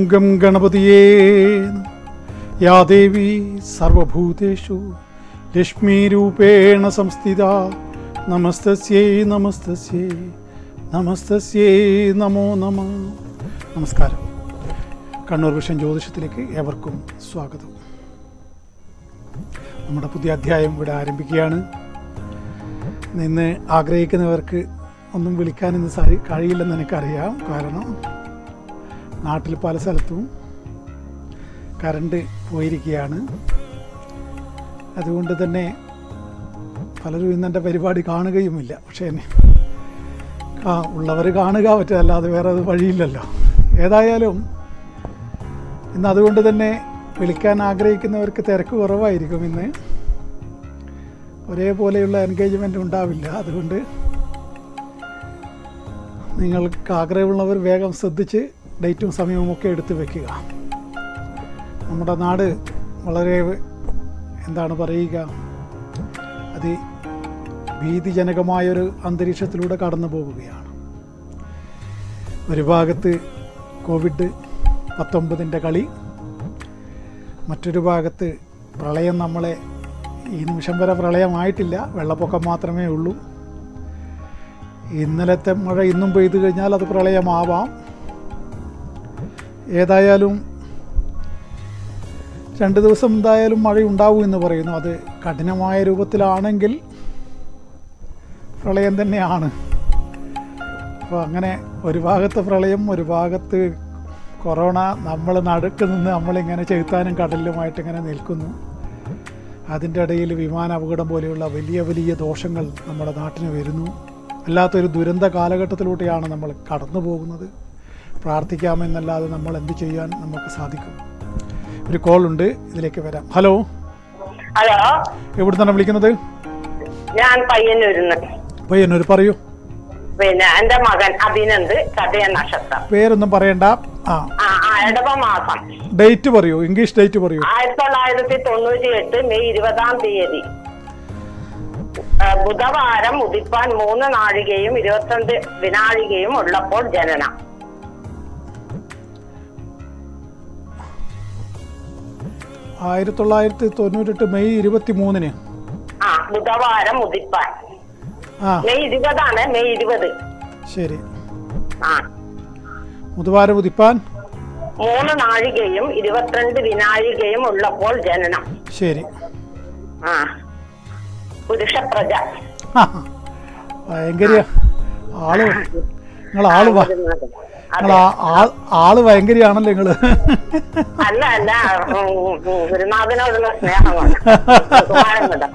Gum ഗണപതിയേ യാ ദേവി സർവഭൂതേഷു ലക്ഷ്മീരൂപേണ സംസ്ഥിത നമസ്തസ്യൈ നമസ്തസ്യൈ നമസ്തസ്യൈ നമോ നമ നമസ്കാരം Kannur vision ജ്യോതിഷത്തിലേക്ക് ഏവർക്കും സ്വാഗതം നമ്മുടെ പുതിയ അധ്യായം ഇവിടെ ആരംഭിക്കുകയാണ് നിന്ന് ആഗ്രഹിക്കുന്നവർക്ക് ഒന്നും വിളിക്കാൻ ഇന്ന് സാരി കഴിയില്ലെന്ന് എനിക്കറിയാം കാരണം നാട്ടിൽ പല സ്ഥലത്തും കറണ്ട് പോയിരിക്കുകയാണ് അതുകൊണ്ട് തന്നെ പലരും ഇന്ന് എൻ്റെ പരിപാടി കാണുകയുമില്ല പക്ഷേ എന്നെ ആ ഉള്ളവർ കാണുക പറ്റുമല്ലാതെ വേറെ അത് വഴിയില്ലല്ലോ ഏതായാലും ഇന്ന് അതുകൊണ്ട് തന്നെ വിളിക്കാൻ ആഗ്രഹിക്കുന്നവർക്ക് തിരക്ക് കുറവായിരിക്കും ഇന്ന് ഒരേപോലെയുള്ള എൻഗേജ്മെൻ്റ് ഉണ്ടാവില്ല അതുകൊണ്ട് നിങ്ങൾക്ക് ആഗ്രഹമുള്ളവർ വേഗം ശ്രദ്ധിച്ച് ഡേറ്റും സമയവും ഒക്കെ എടുത്ത് വെക്കുക നമ്മുടെ നാട് വളരെ എന്താണ് പറയുക അതി ഭീതിജനകമായൊരു അന്തരീക്ഷത്തിലൂടെ കടന്നു പോവുകയാണ് ഒരു ഭാഗത്ത് കോവിഡ് പത്തൊമ്പതിൻ്റെ കളി മറ്റൊരു ഭാഗത്ത് പ്രളയം നമ്മളെ ഈ നിമിഷം വരെ പ്രളയമായിട്ടില്ല വെള്ളപ്പൊക്കം മാത്രമേ ഉള്ളൂ ഇന്നലത്തെ മഴ ഇന്നും പെയ്തു കഴിഞ്ഞാൽ അത് പ്രളയമാവാം ഏതായാലും രണ്ട് ദിവസം എന്തായാലും മഴ ഉണ്ടാവും എന്ന് പറയുന്നു അത് കഠിനമായ രൂപത്തിലാണെങ്കിൽ പ്രളയം തന്നെയാണ് അപ്പോൾ അങ്ങനെ ഒരു ഭാഗത്ത് പ്രളയം ഒരു ഭാഗത്ത് കൊറോണ നമ്മൾ നടുക്ക് നിന്ന് നമ്മളിങ്ങനെ ചെലുത്താനും കടലിലുമായിട്ട് ഇങ്ങനെ നിൽക്കുന്നു അതിൻ്റെ ഇടയിൽ വിമാന അപകടം പോലെയുള്ള വലിയ വലിയ ദോഷങ്ങൾ നമ്മുടെ നാട്ടിന് വരുന്നു അല്ലാത്തൊരു ദുരന്ത കാലഘട്ടത്തിലൂടെയാണ് നമ്മൾ കടന്നു പോകുന്നത് പ്രാർത്ഥിക്കാമെന്നല്ലാതെ നമ്മൾ എന്ത് ചെയ്യാൻ നമുക്ക് സാധിക്കും ഒരു കോൾ ഉണ്ട് ഇതിലേക്ക് വരാം ഹലോ ഹലോ എവിടെ നിന്നാണ് വിളിക്കുന്നത് ഞാൻ പയ്യന്നൂരിന്ന് പയ്യന്നൂർ പറയൂ പിന്നെ എന്റെ മകൻ അഭിനന്ദ് ചതയ നക്ഷത്രം പേരൊന്നും പറയണ്ട ആ ആ ആ, ഇടവ മാസം ഡേറ്റ് പറയൂ ഇംഗ്ലീഷ് ഡേറ്റ് പറയൂ ആയിരത്തി തൊള്ളായിരത്തി തൊണ്ണൂറ്റി എട്ട് മെയ് ഇരുപതാം തീയതി ആ, ബുധവാരം ഉദിപ്പാൻ മൂന്ന് നാഴികയും ഇരുപത്തിരണ്ട് വിനാഴികയും ഉള്ളപ്പോൾ ജനനം ആയിരത്തി തൊള്ളായിരത്തി തൊണ്ണൂറ്റെട്ട് മെയ് ഇരുപത്തി മൂന്നിന് ആ ബുധവാരം ഉദിപ്പാൻ ആ മെയ് ഇരുപതാണ് മെയ് ഇരുപത് ശരി ആ മുതുവാരം ഉദിപ്പാൻ മൂന്ന് നാഴികയും ഇരുപത്തിരണ്ട് വിനാഴികയും ഉള്ളപ്പോൾ ജനനം ശരി ആ പുരുഷപ്രജ ആ, ഭയങ്കര ആള് നിങ്ങൾ ആള് ഭ- നിങ്ങൾ ആ- ആ- ആള് ഭയങ്കരയാണല്ലോ നിങ്ങള് അല്ല അല്ല ഉം, ഉം, ഗുരുനാഥനോടുള്ള സ്നേഹമാണ് ബഹുമാനം കൊണ്ട്.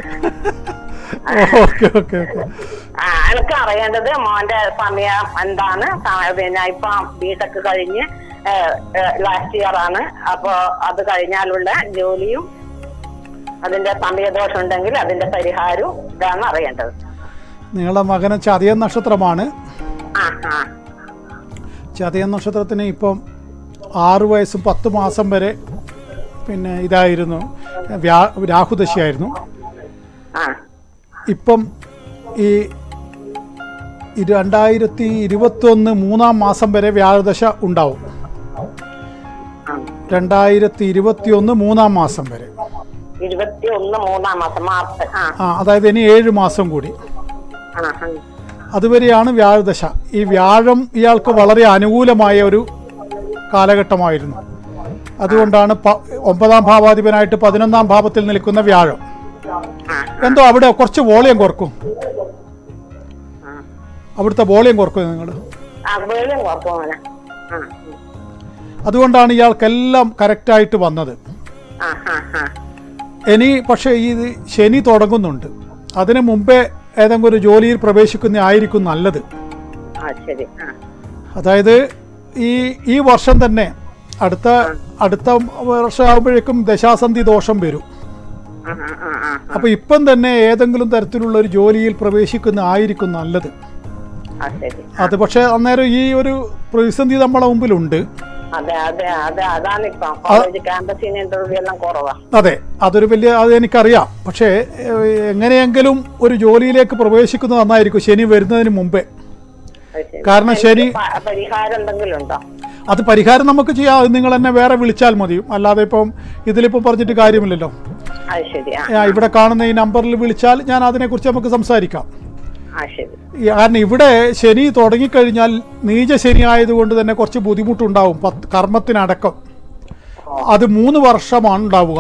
ഓക്കെ ഓക്കെ ഓക്കെ ആ എനിക്ക് അറിയേണ്ടത് മോന്റെ സമയം എന്താണ് സ- പിന്നെ ഇപ്പൊ ബിടെക് കഴിഞ്ഞ് ലാസ്റ്റ് ഇയർ ആണ് അപ്പൊ അത് കഴിഞ്ഞാലുള്ള ജോലിയും അതിന്റെ സമയദോഷം ഉണ്ടെങ്കിൽ അതിന്റെ പരിഹാരവും ഇതാണ് അറിയേണ്ടത് നിങ്ങളുടെ മകന് ചതയൻ നക്ഷത്രമാണ് ആ ആ ചതയൻ നക്ഷത്രത്തിന് ഇപ്പം ആറ് വയസ്സും പത്ത് മാസം വരെ പിന്നെ ഇതായിരുന്നു വ്യാ രാഹുദശയായിരുന്നു ആ ഇപ്പം ഈ ഈ രണ്ടായിരത്തി ഇരുപത്തൊന്ന് മൂന്നാം മാസം വരെ വ്യാഴദശ ഉണ്ടാവും ആ രണ്ടായിരത്തി ഇരുപത്തിയൊന്ന് മൂന്നാം മാസം വരെ ഇരുപത്തി ഒന്ന് മൂന്നാം മാസം മാർച്ച് ആ ആ അതായത് ഇനി ഏഴ് മാസം കൂടി ആ ആ. അതുവരെയാണ് വ്യാഴദശ ഈ വ്യാഴം ഇയാൾക്ക് വളരെ അനുകൂലമായ ഒരു കാലഘട്ടമായിരുന്നു അതുകൊണ്ടാണ് പ- ഒമ്പതാം ഭാവാധിപനായിട്ട് പതിനൊന്നാം ഭാവത്തിൽ നിൽക്കുന്ന വ്യാഴം ആ എന്തോ അവിടെ കുറച്ച് വോളിയം കുറക്കും ആ അവിടുത്തെ വോളിയം കുറക്കും നിങ്ങൾ ആ വേലും കുഴപ്പമില്ല ആ അതുകൊണ്ടാണ് ഇയാൾക്കെല്ലാം കറക്റ്റായിട്ട് വന്നത് ആ ആ ആ ഇനി പക്ഷേ ഈ ശനി തുടങ്ങുന്നുണ്ട് അതിനു മുമ്പേ ഏതെങ്കിലും ഒരു ജോലിയിൽ പ്രവേശിക്കുന്ന ആയിരിക്കും നല്ലത് ആ ശരി ആ അതായത് ഈ ഈ വർഷം തന്നെ അടുത്ത അടുത്ത വർഷമാകുമ്പോഴേക്കും ദശാസന്ധി ദോഷം വരും ആ ആ ആ ആ അപ്പോൾ ഇപ്പം തന്നെ ഏതെങ്കിലും തരത്തിലുള്ള ഒരു ജോലിയിൽ പ്രവേശിക്കുന്ന ആയിരിക്കും നല്ലത് ആ ശരി അത് പക്ഷേ അന്നേരം ഈ ഒരു പ്രതിസന്ധി നമ്മളെ മുമ്പിലുണ്ട് അതെ അതെ അതെ അതാണ് ഇപ്പൊ കോളേജ് ക്യാമ്പസിന് ഇന്റർവ്യൂ എല്ലാം കുറവാ അതെ അതൊരു വലിയ അത് എനിക്കറിയാം പക്ഷേ ഏഹ്, എങ്ങനെയെങ്കിലും ഒരു ജോലിയിലേക്ക് പ്രവേശിക്കുന്നത് നന്നായിരിക്കും ശനി വരുന്നതിന് മുമ്പേ അത് ശരി. കാരണം ശനി പ- പരിഹാരം എന്തെങ്കിലും ഉണ്ടോ അത് പരിഹാരം നമുക്ക് ചെയ്യാം അത് നിങ്ങൾ എന്നെ വേറെ വിളിച്ചാൽ മതി അല്ലാതെ ഇപ്പം ഇതിലിപ്പോൾ പറഞ്ഞിട്ട് കാര്യമില്ലല്ലോ അത് ശരി ആ ആ, ഇവിടെ കാണുന്ന ഈ നമ്പറിൽ വിളിച്ചാൽ ഞാൻ അതിനെക്കുറിച്ച് നമുക്ക് സംസാരിക്കാം ആ ശരി ഈ കാരണം ഇവിടെ ശനി തുടങ്ങിക്കഴിഞ്ഞാൽ നീച ശനി ആയതുകൊണ്ട് തന്നെ കുറച്ച് ബുദ്ധിമുട്ടുണ്ടാവും പത്ത് കർമ്മത്തിനടക്കം അത് മൂന്ന് വർഷമാണ് ഉണ്ടാവുക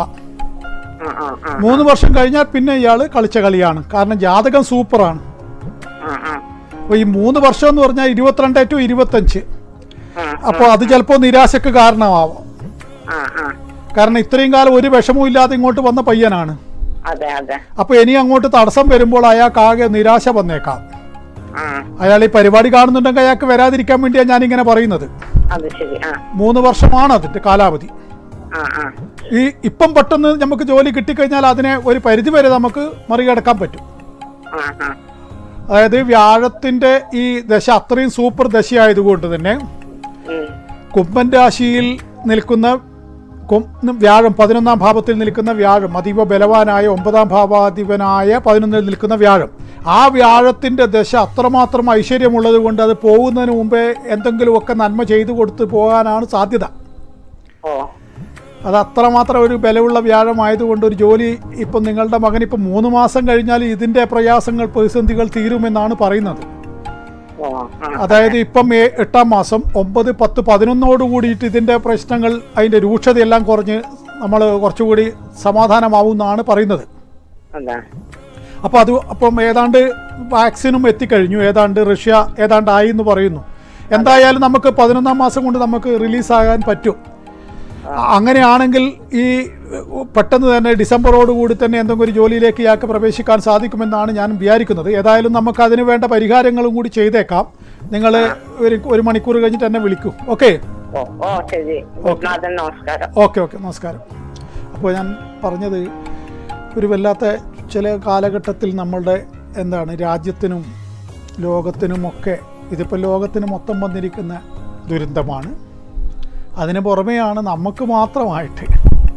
ആ ആ ആ മൂന്ന് വർഷം കഴിഞ്ഞാൽ പിന്നെ ഇയാൾ കളിച്ച കളിയാണ് കാരണം ജാതകം സൂപ്പറാണ് ആ ആ അപ്പോൾ ഈ മൂന്ന് വർഷം എന്ന് പറഞ്ഞാൽ ഇരുപത്തിരണ്ട് ടു ഇരുപത്തഞ്ച് ആ അപ്പോൾ അത് ചിലപ്പോൾ നിരാശക്ക് കാരണമാവാം ആ ആ കാരണം ഇത്രയും കാലം ഒരു വിഷമവും ഇല്ലാതെ ഇങ്ങോട്ട് വന്ന പയ്യനാണ് അതെ അതെ അപ്പോൾ ഇനി അങ്ങോട്ട് തടസ്സം വരുമ്പോൾ അയാൾക്ക് ആകെ നിരാശ വന്നേക്കാം ആ അയാൾ ഈ പരിപാടി കാണുന്നുണ്ടെങ്കിൽ അയാൾക്ക് വരാതിരിക്കാൻ വേണ്ടിയാണ് ഞാനിങ്ങനെ പറയുന്നത് അത് ശരി ആ മൂന്ന് വർഷമാണ് അതിൻ്റെ കാലാവധി ആ ആ ഈ ഇപ്പം പെട്ടെന്ന് നമുക്ക് ജോലി കിട്ടിക്കഴിഞ്ഞാൽ അതിനെ ഒരു പരിധി വരെ നമുക്ക് മറികടക്കാൻ പറ്റും ആ ആ അതായത് വ്യാഴത്തിൻ്റെ ഈ ദശ അത്രയും സൂപ്പർ ദശയായതുകൊണ്ട് തന്നെ ഉം. കുംഭൻ രാശിയിൽ നിൽക്കുന്ന കും- വ്യാഴം പതിനൊന്നാം ഭാവത്തിൽ നിൽക്കുന്ന വ്യാഴം അതീവ ബലവാനായ ഒമ്പതാം ഭാവാധിപനായ പതിനൊന്നിൽ നിൽക്കുന്ന വ്യാഴം ആ വ്യാഴത്തിൻ്റെ ദശ അത്രമാത്രം ഐശ്വര്യമുള്ളത് കൊണ്ട് അത് പോകുന്നതിന് മുമ്പേ എന്തെങ്കിലുമൊക്കെ നന്മ ചെയ്തു കൊടുത്ത് പോകാനാണ് സാധ്യത ഓ അത് അത്രമാത്രം ഒരു ബലമുള്ള വ്യാഴമായതുകൊണ്ട് ഒരു ജോലി ഇപ്പം നിങ്ങളുടെ മകൻ ഇപ്പം മൂന്ന് മാസം കഴിഞ്ഞാൽ ഇതിൻ്റെ പ്രയാസങ്ങൾ പ്രതിസന്ധികൾ തീരുമെന്നാണ് പറയുന്നത് ഓ ആ അതായത് ഇപ്പം ഏ- എട്ടാം മാസം ഒമ്പത് പത്ത് പതിനൊന്നോട് കൂടിയിട്ട് ഇതിൻ്റെ പ്രശ്നങ്ങൾ അതിൻ്റെ രൂക്ഷതയെല്ലാം കുറഞ്ഞ് നമ്മൾ കുറച്ചുകൂടി സമാധാനമാവും എന്നാണ് പറയുന്നത് അതെ അപ്പോൾ അത് അപ്പം ഏതാണ്ട് വാക്സിനും എത്തിക്കഴിഞ്ഞു ഏതാണ്ട് റഷ്യ ഏതാണ്ട് ആയി എന്ന് പറയുന്നു എന്തായാലും നമുക്ക് പതിനൊന്നാം മാസം കൊണ്ട് നമുക്ക് റിലീസാകാൻ പറ്റും അങ്ങനെയാണെങ്കിൽ ഈ പെട്ടെന്ന് തന്നെ ഡിസംബറോടുകൂടി തന്നെ എന്തെങ്കിലും ഒരു ജോലിയിലേക്ക് ഇയാൾക്ക് പ്രവേശിക്കാൻ സാധിക്കുമെന്നാണ് ഞാൻ വിചാരിക്കുന്നത് ഏതായാലും നമുക്ക് അതിന് വേണ്ട പരിഹാരങ്ങളും കൂടി ചെയ്തേക്കാം നിങ്ങൾ ഒരു ഒരു മണിക്കൂർ കഴിഞ്ഞിട്ട് എന്നെ വിളിക്കൂ ഓക്കെ ഓ ഓ ശരി ഗുരുനാഥൻ നമസ്കാരം ഓക്കെ ഓക്കെ നമസ്കാരം അപ്പോൾ ഞാൻ പറഞ്ഞത് ഒരു വല്ലാത്ത ചില കാലഘട്ടത്തിൽ നമ്മളുടെ എന്താണ് രാജ്യത്തിനും ലോകത്തിനുമൊക്കെ ഇതിപ്പോൾ ലോകത്തിന് മൊത്തം വന്നിരിക്കുന്ന ദുരന്തമാണ് അതിന് പുറമെയാണ് നമുക്ക് മാത്രമായിട്ട്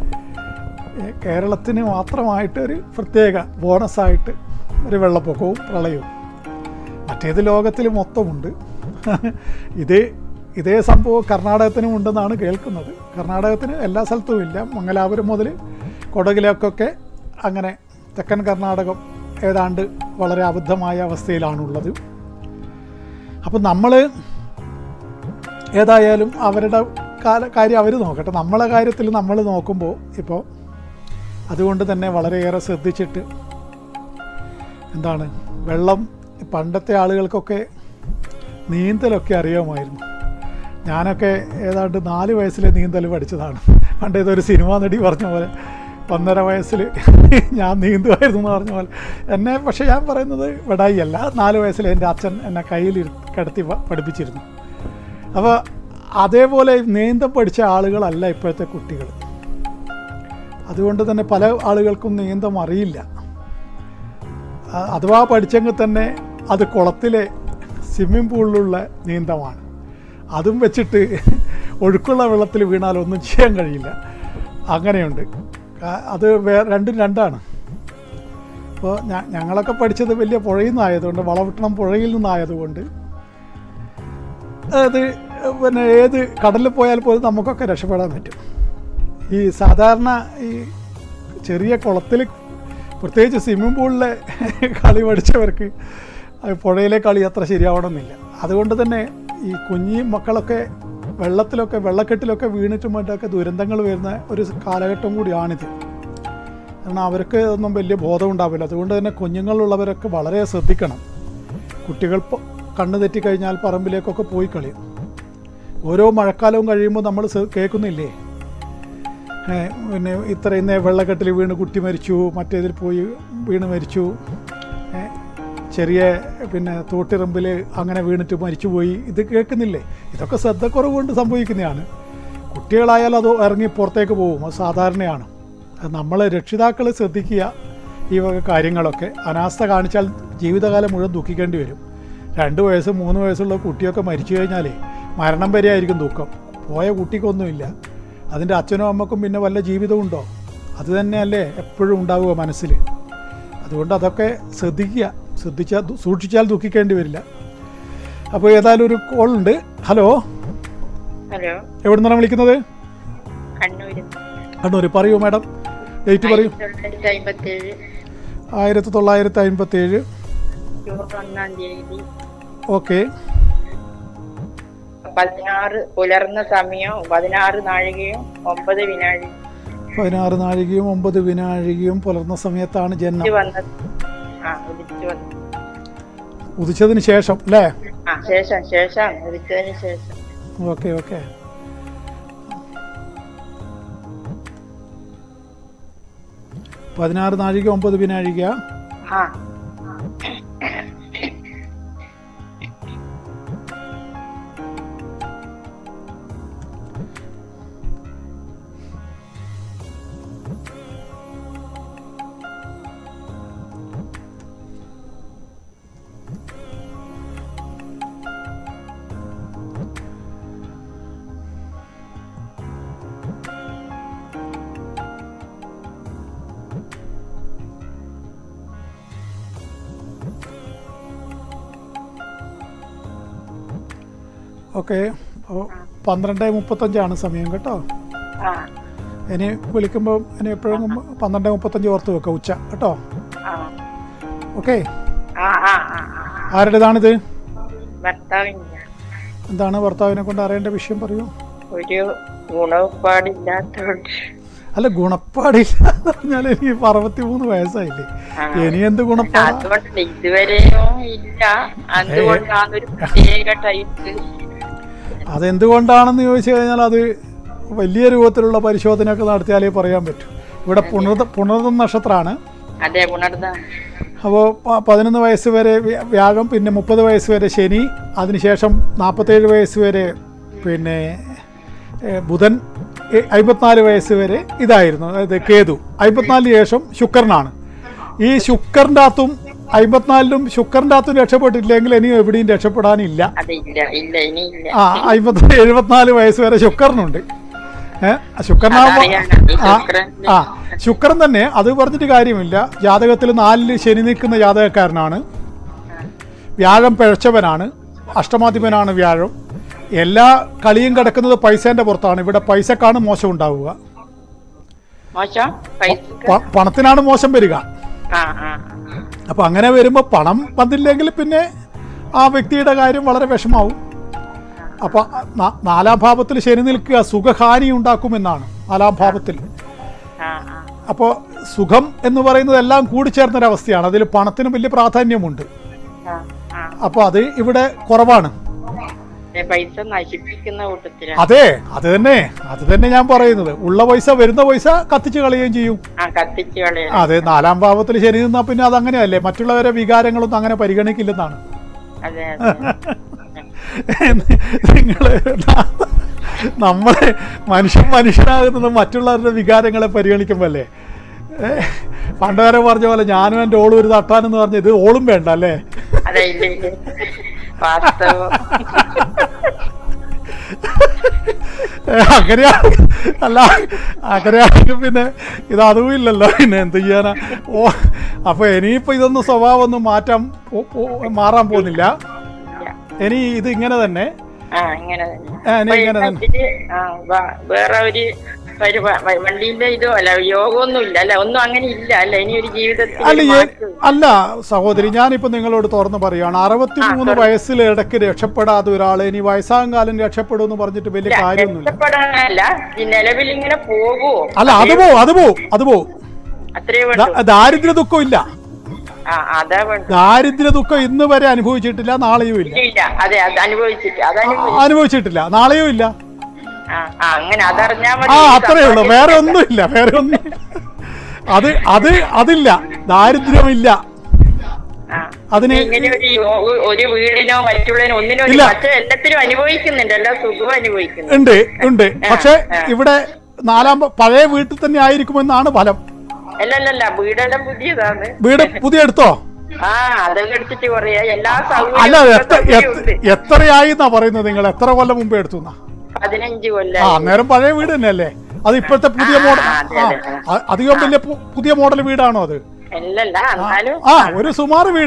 ഏ, കേരളത്തിന് മാത്രമായിട്ട് ഒരു പ്രത്യേക ബോണസായിട്ട് ഒരു വെള്ളപ്പൊക്കവും പ്രളയവും മറ്റേത് ലോകത്തിൽ മൊത്തമുണ്ട് ഇത് ഇതേ സംഭവം കർണാടകത്തിനും ഉണ്ടെന്നാണ് കേൾക്കുന്നത് കർണാടകത്തിന് എല്ലാ സ്ഥലത്തും ഇല്ല മംഗലാപുരം മുതൽ കൊടകിലേക്കൊക്കെ അങ്ങനെ തെക്കൻ കർണാടകം ഏതാണ്ട് വളരെ അബദ്ധമായ അവസ്ഥയിലാണുള്ളത് അപ്പം നമ്മൾ ഏതായാലും അവരുടെ കാല കാര്യം അവർ നോക്കട്ടെ നമ്മളെ കാര്യത്തിൽ നമ്മൾ നോക്കുമ്പോൾ ഇപ്പോൾ അതുകൊണ്ട് തന്നെ വളരെയേറെ ശ്രദ്ധിച്ചിട്ട് എന്താണ് വെള്ളം പണ്ടത്തെ ആളുകൾക്കൊക്കെ നീന്തലൊക്കെ അറിയാമായിരുന്നു ഞാനൊക്കെ ഏതാണ്ട് നാല് വയസ്സിൽ നീന്തൽ പഠിച്ചതാണ് പണ്ട് ഏതൊരു സിനിമാ നടി പറഞ്ഞ പോലെ ഒന്നര വയസ്സിൽ ഞാൻ നീന്തുമായിരുന്നു എന്ന് പറഞ്ഞ പോലെ എന്നെ പക്ഷേ ഞാൻ പറയുന്നത് വിടായി അല്ല നാല് വയസ്സിൽ എൻ്റെ അച്ഛൻ എന്നെ കയ്യിൽ കിടത്തി പ- പഠിപ്പിച്ചിരുന്നു അപ്പോൾ അതേപോലെ നീന്തം പഠിച്ച ആളുകളല്ല ഇപ്പോഴത്തെ കുട്ടികൾ അതുകൊണ്ട് തന്നെ പല ആളുകൾക്കും നീന്തം അറിയില്ല ആ, അഥവാ പഠിച്ചെങ്കിൽ തന്നെ അത് കുളത്തിലെ സ്വിമ്മിംഗ് പൂളിലുള്ള നീന്തമാണ് അതും വെച്ചിട്ട് ഒഴുക്കുള്ള വെള്ളത്തിൽ വീണാൽ ഒന്നും ചെയ്യാൻ കഴിയില്ല അങ്ങനെയുണ്ട് ആ, അത് വേ രണ്ടും രണ്ടാണ് അപ്പോൾ ഞങ്ങളൊക്കെ പഠിച്ചത് വലിയ പുഴയിൽ നിന്നായതുകൊണ്ട് വളവിട്ടണം പുഴയിൽ നിന്നായതുകൊണ്ട് അത് പിന്നെ ഏത് കടലിൽ പോയാൽ പോലും നമുക്കൊക്കെ രക്ഷപ്പെടാൻ പറ്റും ഈ സാധാരണ ഈ ചെറിയ കുളത്തിൽ പ്രത്യേകിച്ച് സ്വിമ്മിംഗ് പൂളിലെ കളി പഠിച്ചവർക്ക് അത് പുഴയിലെ കളി അത്ര ശരിയാവണമെന്നില്ല അതുകൊണ്ട് തന്നെ ഈ കുഞ്ഞി മക്കളൊക്കെ വെള്ളത്തിലൊക്കെ വെള്ളക്കെട്ടിലൊക്കെ വീണിട്ടും മറ്റൊക്കെ ദുരന്തങ്ങൾ വരുന്ന ഒരു കാലഘട്ടം കൂടിയാണിത് കാരണം അവർക്ക് ഒന്നും വലിയ ബോധം ഉണ്ടാവില്ല അതുകൊണ്ട് തന്നെ കുഞ്ഞുങ്ങളുള്ളവരൊക്കെ വളരെ ശ്രദ്ധിക്കണം കുട്ടികൾ പ- കണ്ണ് തെറ്റിക്കഴിഞ്ഞാൽ പറമ്പിലേക്കൊക്കെ പോയി കളിയും ഓരോ മഴക്കാലവും കഴിയുമ്പോൾ നമ്മൾ സ- കേൾക്കുന്നില്ലേ ഏ, പിന്നെ ഇത്ര ഇന്ന് വെള്ളക്കെട്ടിൽ വീണ് കുട്ടി മരിച്ചു മറ്റേതിൽ പോയി വീണ് മരിച്ചു ഏ, ചെറിയ പിന്നെ തോട്ടിറമ്പിൽ അങ്ങനെ വീണിട്ട് മരിച്ചുപോയി ഇത് കേൾക്കുന്നില്ലേ ഇതൊക്കെ ശ്രദ്ധക്കുറവ് കൊണ്ട് സംഭവിക്കുന്നതാണ് കുട്ടികളായാൽ അത് ഇറങ്ങി പുറത്തേക്ക് പോകും അത് സാധാരണയാണ് അത് നമ്മൾ രക്ഷിതാക്കൾ ശ്രദ്ധിക്കുക ഈ വക കാര്യങ്ങളൊക്കെ അനാസ്ഥ കാണിച്ചാൽ ജീവിതകാലം മുഴുവൻ ദുഃഖിക്കേണ്ടി വരും രണ്ട് വയസ്സ് മൂന്ന് വയസ്സുള്ള കുട്ടിയൊക്കെ മരിച്ചു കഴിഞ്ഞാലേ മരണം വരെ ആയിരിക്കും ദുഃഖം പോയ കുട്ടിക്കൊന്നുമില്ല അതിൻ്റെ അച്ഛനും അമ്മക്കും പിന്നെ വല്ല ജീവിതമുണ്ടോ അത് തന്നെയല്ലേ എപ്പോഴും ഉണ്ടാവുക മനസ്സിൽ അതുകൊണ്ട് അതൊക്കെ ശ്രദ്ധിക്കുക ശ്രദ്ധിച്ചാൽ ദു- സൂക്ഷിച്ചാൽ ദുഃഖിക്കേണ്ടി വരില്ല അപ്പോൾ ഏതായാലും ഒരു കോളുണ്ട് ഹലോ ഹലോ എവിടെ നിന്നാണ് വിളിക്കുന്നത് കണ്ണൂര് കണ്ണൂർ പറയൂ മാഡം ഡേറ്റ് പറയൂ തൊള്ളായിരത്തി അമ്പത്തി ഏഴ് ആയിരത്തി തൊള്ളായിരത്തി അൻപത്തി ഏഴ് ജൂൺ ഒന്നാം തീയതി ഓക്കെ പതിനാറ് പുലർന്ന സമയം പതിനാറ് നാഴികയും ഒമ്പത് വിനാഴി പതിനാറ് നാഴികയും ഒമ്പത് വിനാഴികയും പുലർന്ന സമയത്താണ് ജനനം ഉദിച്ചു വന്നത് ആ ഉദിച്ചു വന്നു ഉദിച്ചതിന് ശേഷം അല്ലേ ആ ശേഷം ശേഷം ഉദിച്ചതിന് ശേഷം ഓക്കെ ഓക്കെ പതിനാറ് നാഴിക ഒമ്പത് വിനാഴിക ആ ഓക്കെ അപ്പോൾ പന്ത്രണ്ട് മുപ്പത്തഞ്ചാണ് സമയം കേട്ടോ ആ ഇനി വിളിക്കുമ്പോൾ ഇനി എപ്പോഴും പന്ത്രണ്ട് മുപ്പത്തഞ്ച് ഓർത്ത് വെക്കാം ഉച്ച കേട്ടോ ആ ഓക്കെ ആ ആ ആ ആ. ആരുടേതാണിത് ഭർത്താവില്ല എന്താണ് ഭർത്താവിനെ കൊണ്ട് അറിയേണ്ട വിഷയം പറയൂ ഒരു ഗുണപാടില്ലാത്തോണ്ട് അല്ല ഗുണപ്പാടില്ല എന്ന് പറഞ്ഞാൽ എനിക്ക് അറുപത്തി മൂന്ന് വയസ്സായില്ലേ ആ. ഇനി എന്ത് ഗുണപ്പാടാ അതുകൊണ്ട് ഇതുവരെയോ ഇല്ല അതുകൊണ്ടാണ് ഒരു പ്രത്യേക ടൈപ്പ് അതെന്തുകൊണ്ടാണെന്ന് ചോദിച്ചു കഴിഞ്ഞാൽ അത് വലിയ രൂപത്തിലുള്ള പരിശോധനയൊക്കെ നടത്തിയാലേ പറയാൻ പറ്റൂ ഇവിടെ പുണർത പുണർത നക്ഷത്രമാണ് അതെ ഉണർന്ന അപ്പോൾ പതിനൊന്ന് വയസ്സ് വരെ വ്യ- വ്യാഴം പിന്നെ മുപ്പത് വയസ്സ് വരെ ശനി അതിനുശേഷം നാൽപ്പത്തേഴ് വയസ്സ് വരെ പിന്നെ ഏ, ബുധൻ ഏ, അമ്പത്തിനാല് വയസ്സ് വരെ ഇതായിരുന്നു അതായത് കേതു അമ്പത്തിനാലിന് ശേഷം ശുക്രനാണ് ഈ ശുക്രൻ്റെ അകത്തും അമ്പത്തിനാലിലും ശുക്രൻ്റെ അകത്തും രക്ഷപ്പെട്ടിട്ടില്ലെങ്കിൽ ഇനിയും എവിടെയും രക്ഷപ്പെടാനില്ല അതെ ഇല്ല ഇല്ല ഇനി ഇല്ല ആ അമ്പത്തി എഴുപത്തിനാല് വയസ്സ് വരെ ശുക്രനുണ്ട് ഏഹ് ശുക്രനാകുമ്പോ അതറിയാനാ, ഈ ആ ശുക്രന്റെ- ആ ശുക്രൻ തന്നെ അത് പറഞ്ഞിട്ട് കാര്യമില്ല ജാതകത്തിൽ നാലില് ശനി നിൽക്കുന്ന ജാതകക്കാരനാണ് വ്യാഴം പിഴച്ചവനാണ് അഷ്ടമാധിപനാണ് വ്യാഴം എല്ലാ കളിയും കിടക്കുന്നത് പൈസേന്റെ പുറത്താണ് ഇവിടെ പൈസക്കാണ് മോശം ഉണ്ടാവുക മോശം പൈസ പ- പണത്തിനാണ് മോശം വരിക ആ ആ അപ്പൊ അങ്ങനെ വരുമ്പോൾ പണം വന്നില്ലെങ്കിൽ പിന്നെ ആ വ്യക്തിയുടെ കാര്യം വളരെ വിഷമാവും അപ്പൊ ന- നാലാം ഭാവത്തിൽ ശനി നിൽക്കുക സുഖഹാനി ഉണ്ടാക്കുമെന്നാണ് നാലാം ഭാവത്തിൽ ആ ആ അപ്പോൾ സുഖം എന്ന് പറയുന്നത് എല്ലാം കൂടിച്ചേർന്നൊരവസ്ഥയാണ് അതിൽ പണത്തിന് വലിയ പ്രാധാന്യമുണ്ട് ആ ആ അപ്പോൾ അത് ഇവിടെ കുറവാണ് ഏ, പൈസ നശിപ്പിക്കുന്ന കൂട്ടത്തിലാ അതെ അത് തന്നെ അത് തന്നെ ഞാൻ പറയുന്നത് ഉള്ള പൈസ വരുന്ന പൈസ കത്തിച്ച് കളയുകയും ചെയ്യും ആ കത്തിച്ച് കളയാ അതെ നാലാം ഭാവത്തിൽ ശനി നിന്നാൽ പിന്നെ അതങ്ങനെയല്ലേ മറ്റുള്ളവരെ വികാരങ്ങളൊന്നും അങ്ങനെ പരിഗണിക്കില്ലെന്നാണ് അതെ അതെ നിങ്ങള് നമ്മളെ മനുഷ്യൻ മനുഷ്യനാകുന്നത് മറ്റുള്ളവരുടെ വികാരങ്ങളെ പരിഗണിക്കുമ്പല്ലേ ഏ, പണ്ട് വരെ പറഞ്ഞ പോലെ ഞാനും എൻ്റെ ഓളും ഒരു തട്ടാനെന്ന് പറഞ്ഞ ഇത് ഓളും വേണ്ട അല്ലേ അതെ ഇല്ല ഇല്ല വാസ്തവം ഏ, അങ്ങനെയാണ് അല്ല അങ്ങനെയാണെങ്കിൽ പിന്നെ ഇത് അതും ഇല്ലല്ലോ പിന്നെ എന്ത് ചെയ്യാനാ ഓ അപ്പൊ ഇനിയിപ്പോ ഇതൊന്നും സ്വഭാവം ഒന്നും മാറ്റാൻ പോ- പോ- മാറാൻ പോകുന്നില്ല ഇല്ല. ഇനി ഇത് ഇങ്ങനെ തന്നെ ആ ഇങ്ങനെ തന്നെ ആ, ഇനി അപ്പൊ ഇങ്ങനെ തന്നെ. ഇതില്, ആ, വ- വേറെ ഒരു പരിപാ വ- വണ്ടിന്റെ ഇതോ അല്ല യോഗമൊന്നും ഇല്ല അല്ല ഒന്നും അങ്ങനെ ഇല്ല അല്ല ഇനി ഒരു ജീവിതത്തിൽ അല്ല ഒരു ഏ- മാറ്റം. അല്ല സഹോദരി ഞാനിപ്പോ നിങ്ങളോട് തുറന്നു പറയുകയാണ് അറുപത്തിമൂന്ന് വയസ്സിൽ ഇടയ്ക്ക് രക്ഷപ്പെടാത്ത ഒരാളെ ഇനി വയസ്സാം കാലം രക്ഷപ്പെടും എന്ന് പറഞ്ഞിട്ട് വലിയ കാര്യമൊന്നുമില്ല രക്ഷപ്പെടാനല്ല ഈ നിലവിൽ ഇങ്ങനെ പോകുമോ അല്ല അത് പോവും അത് പോവും അത് പോവും അത്രേ വേണ്ടു ദാ- ദാരിദ്ര്യ ദുഃഖം ഇല്ല ആ അതാ വേണ്ടു ദാരിദ്ര്യ ദുഃഖം ഇന്ന് വരെ അനുഭവിച്ചിട്ടില്ല നാളെയും ഇല്ല ഇല്ല ഇല്ല അതെ അത് അനുഭവിച്ചിട്ട് അത് അനുഭവിച്ചു അനുഭവിച്ചിട്ടില്ല നാളെയും ഇല്ല ആ ആ അങ്ങനെ അതറിഞ്ഞാ ആ മതി അത്രേ ഉള്ളൂ വേറെ ഒന്നുമില്ല വേറെ ഒന്നും അത് അത് അതില്ല ദാരിദ്ര്യമില്ല ആ. അതിന് ഇങ്ങനെ ഒരു യോ- ഒരു വീടിനോ മറ്റുള്ളതിനോ ഒന്നിനോ ഒരു ഇല്ല. മറ്റേ എല്ലാത്തിനും അനുഭവിക്കുന്നുണ്ട് എല്ലാ സുഖവും അനുഭവിക്കുന്നുണ്ട് ഉണ്ട് ഉണ്ട് പക്ഷെ ആ. ഇവിടെ നാലാം പ- പഴയ വീട്ടിൽ തന്നെ ആയിരിക്കുമെന്നാണ് ഫലം അല്ലല്ലല്ല വീടെല്ലാം പുതിയതാണ് വീട് പുതിയ എടുത്തോ ആ അതൊക്കെ എടുത്തിട്ട് പറയാ എല്ലാ അല്ല സൗകര്യവും എത്ര സൗകര്യവും ഉണ്ട്. എത്രയായി എന്നാ പറയുന്നത് നിങ്ങൾ എത്ര കൊല്ലം മുമ്പേ എടുത്തു എന്നാ പതിനഞ്ച് ആ കൊല്ലം അന്നേരം പഴയ വീട് തന്നെയല്ലേ അത് ഇപ്പോഴത്തെ പുതിയ ആ, മോഡൽ അതെ, ആ അതെ. അ- അധികം വലിയ പു- പുതിയ മോഡൽ വീടാണോ അത് അല്ലല്ല എന്നാലും ആ ഒരു സുമാർ വീട്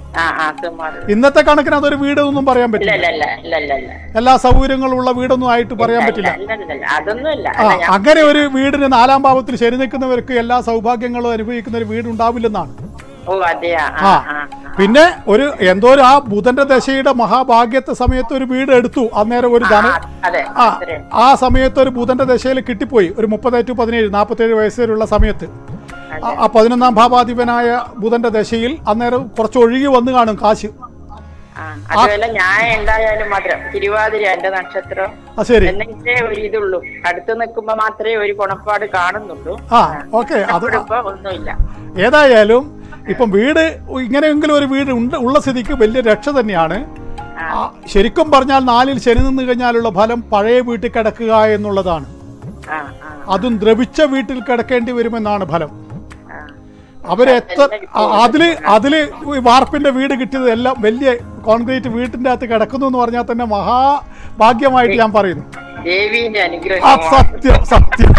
ആ ആ സുമാർ ഇന്നത്തെ കണക്കിന് അതൊരു വീടൊന്നും പറയാൻ ഇല്ല പറ്റില്ല ഇല്ല ഇല്ല ഇല്ല ഇല്ല ഇല്ല എല്ലാ സൗകര്യങ്ങളും ഉള്ള വീടൊന്നും ആയിട്ട് പറയാൻ പറ്റില്ല ഇല്ല, ഇല്ല, ഇല്ല. അതൊന്നും ഇല്ല ആ അല്ല, ഞാൻ- അങ്ങനെ ഒരു വീടിന് നാലാം ഭാവത്തിൽ ശരി നിൽക്കുന്നവർക്ക് എല്ലാ സൗഭാഗ്യങ്ങളും അനുഭവിക്കുന്ന ഒരു വീട് ഉണ്ടാവില്ലെന്നാണ് ഓ അതെയാ ആ ആ ആ പിന്നെ ഒരു എന്തോ ഒരു ആ ബുധന്റെ ദശയുടെ മഹാഭാഗ്യത്തെ സമയത്ത് ഒരു വീട് എടുത്തു അന്നേരം ഒരു ധന ആ, അതെ ആ അത്രയും. ആ സമയത്ത് ഒരു ബുധന്റെ ദശയിൽ കിട്ടിപ്പോയി ഒരു മുപ്പത് ടു പതിനേഴ് നാൽപ്പത്തേഴ് വയസ്സ് വരെയുള്ള സമയത്ത് ആ- ആ പതിനൊന്നാം ഭാവാധിപനായ ബുധന്റെ ദശയിൽ അന്നേരം കുറച്ച് ഒഴുകി വന്നു കാണും കാശ് ആ അതുമല്ല ഞാൻ എന്തായാലും മാത്രം തിരുവാതിര എന്റെ നക്ഷത്രം ആ ശരി എന്നിട്ടേ ഒരു ഇതുള്ളൂ അടുത്ത് നിൽക്കുമ്പോ മാത്രമേ ഒരു ഗുണപ്പാട് കാണുന്നുള്ളൂ ആ ഓക്കെ അത് അവിടെ ഇപ്പൊ ഒന്നുമില്ല ഏതായാലും ഇപ്പം വീട് ഇങ്ങനെയെങ്കിലും ഒരു വീട് ഉണ്ട് ഉള്ള സ്ഥിതിക്ക് വലിയ രക്ഷ തന്നെയാണ് ആ, ശരിക്കും പറഞ്ഞാൽ നാലിൽ ശനി നിന്ന് കഴിഞ്ഞാലുള്ള ഫലം പഴയ വീട്ടിൽ കിടക്കുക എന്നുള്ളതാണ് ആ ആ അതും ദ്രവിച്ച വീട്ടിൽ കിടക്കേണ്ടി വരുമെന്നാണ് ഫലം ആ അവര് എത്ര ആ, അതില് അതില് ഈ വാർപ്പിന്റെ വീട് കിട്ടിയത് എല്ലാം വലിയ കോൺക്രീറ്റ് വീട്ടിന്റെ അകത്ത് കിടക്കുന്നു എന്ന് പറഞ്ഞാൽ തന്നെ മഹാഭാഗ്യമായിട്ട് ഞാൻ പറയുന്നു ദേവീന്റെ ആ അനുഗ്രഹം സത്യം സത്യം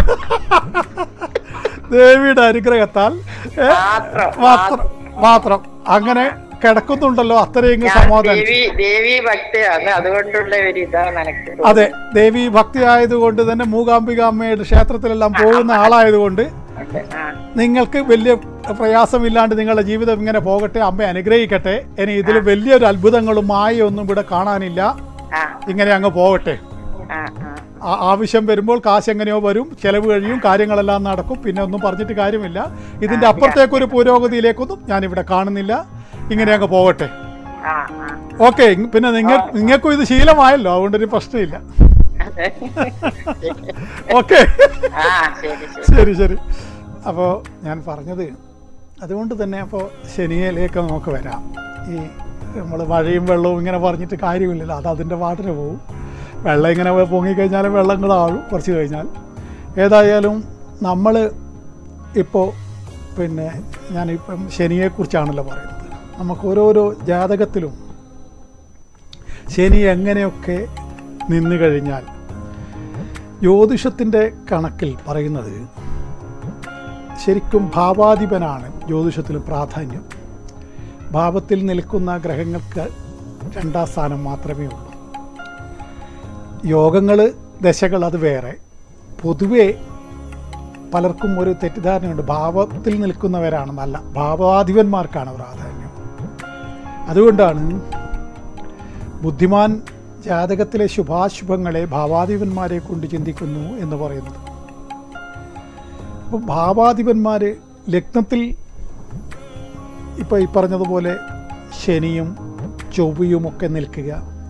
ദേവിയുടെ അനുഗ്രഹത്താൽ ഏ, മാത്രം മാത്രം മാത്രം അങ്ങനെ കിടക്കുന്നുണ്ടല്ലോ അത്രയും ഞാൻ സമാധാനം ദേവി ദേവി ഭക്തയാണ് അതുകൊണ്ടുള്ള ഒരു ഇതാണ് എനിക്ക് അതെ ദേവി ഭക്തി ആയതുകൊണ്ട് തന്നെ മൂകാംബിക അമ്മയുടെ ക്ഷേത്രത്തിലെല്ലാം പോകുന്ന ആളായതുകൊണ്ട് തോന്നുന്നത് ആ നിങ്ങൾക്ക് വലിയ പ്രയാസമില്ലാണ്ട് നിങ്ങളുടെ ജീവിതം ഇങ്ങനെ പോകട്ടെ അമ്മ അനുഗ്രഹിക്കട്ടെ ഇനി ഇതിൽ വലിയൊരു അത്ഭുതങ്ങളും മായൊന്നും ഇവിടെ കാണാനില്ല ആ ഇങ്ങനെ അങ്ങ് പോകട്ടെ ആ ആ ആ- ആവശ്യം വരുമ്പോൾ കാശ് എങ്ങനെയോ വരും ചെലവ് കഴിയും കാര്യങ്ങളെല്ലാം നടക്കും പിന്നെ ഒന്നും പറഞ്ഞിട്ട് കാര്യമില്ല ഇതിന്റെ അപ്പുറത്തേക്കൊരു പുരോഗതിയിലേക്കൊന്നും ഞാനിവിടെ കാണുന്നില്ല ഇങ്ങനെ അങ്ങ് പോകട്ടെ ആ ആ ഓക്കെ പിന്നെ നിങ്ങൾ നിങ്ങൾക്കും ഇത് ശീലമായല്ലോ അതുകൊണ്ടൊരു പ്രശ്നമില്ല അതെ. ഓക്കെ ആ ശരി ശരി ശരി ശരി അപ്പോൾ ഞാൻ പറഞ്ഞത് അതുകൊണ്ട് തന്നെ അപ്പോൾ ശനിയിലേക്ക് നമുക്ക് വരാം ഈ നമ്മൾ മഴയും വെള്ളവും ഇങ്ങനെ പറഞ്ഞിട്ട് കാര്യമില്ലല്ലോ അത് അതിൻ്റെ പാട്ടിന് പോകും വെള്ളം ഇങ്ങനെ പൊങ്ങിക്കഴിഞ്ഞാൽ വെള്ളം ആഴും കുറച്ച് കഴിഞ്ഞാൽ ഏതായാലും നമ്മൾ ഇപ്പോൾ പിന്നെ ഞാനിപ്പം ശനിയെക്കുറിച്ചാണല്ലോ പറയുന്നത് നമുക്ക് ഓരോരോ ജാതകത്തിലും ശനി എങ്ങനെയൊക്കെ നിന്ന് കഴിഞ്ഞാൽ ജ്യോതിഷത്തിൻ്റെ കണക്കിൽ പറയുന്നത് ശരിക്കും ഭാവാധിപനാണ് ജ്യോതിഷത്തിൽ പ്രാധാന്യം ഭാവത്തിൽ നിൽക്കുന്ന ഗ്രഹങ്ങൾക്ക് രണ്ടാം സ്ഥാനം മാത്രമേ ഉള്ളൂ യോഗങ്ങൾ ദശകൾ അത് വേറെ പൊതുവേ പലർക്കും ഒരു തെറ്റിദ്ധാരണയുണ്ട് ഭാവത്തിൽ നിൽക്കുന്നവരാണ് നല്ല ഭാവാധിപന്മാർക്കാണ് പ്രാധാന്യം അതുകൊണ്ടാണ് ബുദ്ധിമാൻ ജാതകത്തിലെ ശുഭാശുഭങ്ങളെ ഭാവാധിപന്മാരെ കൊണ്ട് ചിന്തിക്കുന്നു എന്ന് പറയുന്നത് അപ്പോൾ ഭാവാധിപന്മാർ ലഗ്നത്തിൽ ഇപ്പോൾ ഈ പറഞ്ഞതുപോലെ ശനിയും ചൊവ്വയും ഒക്കെ നിൽക്കുക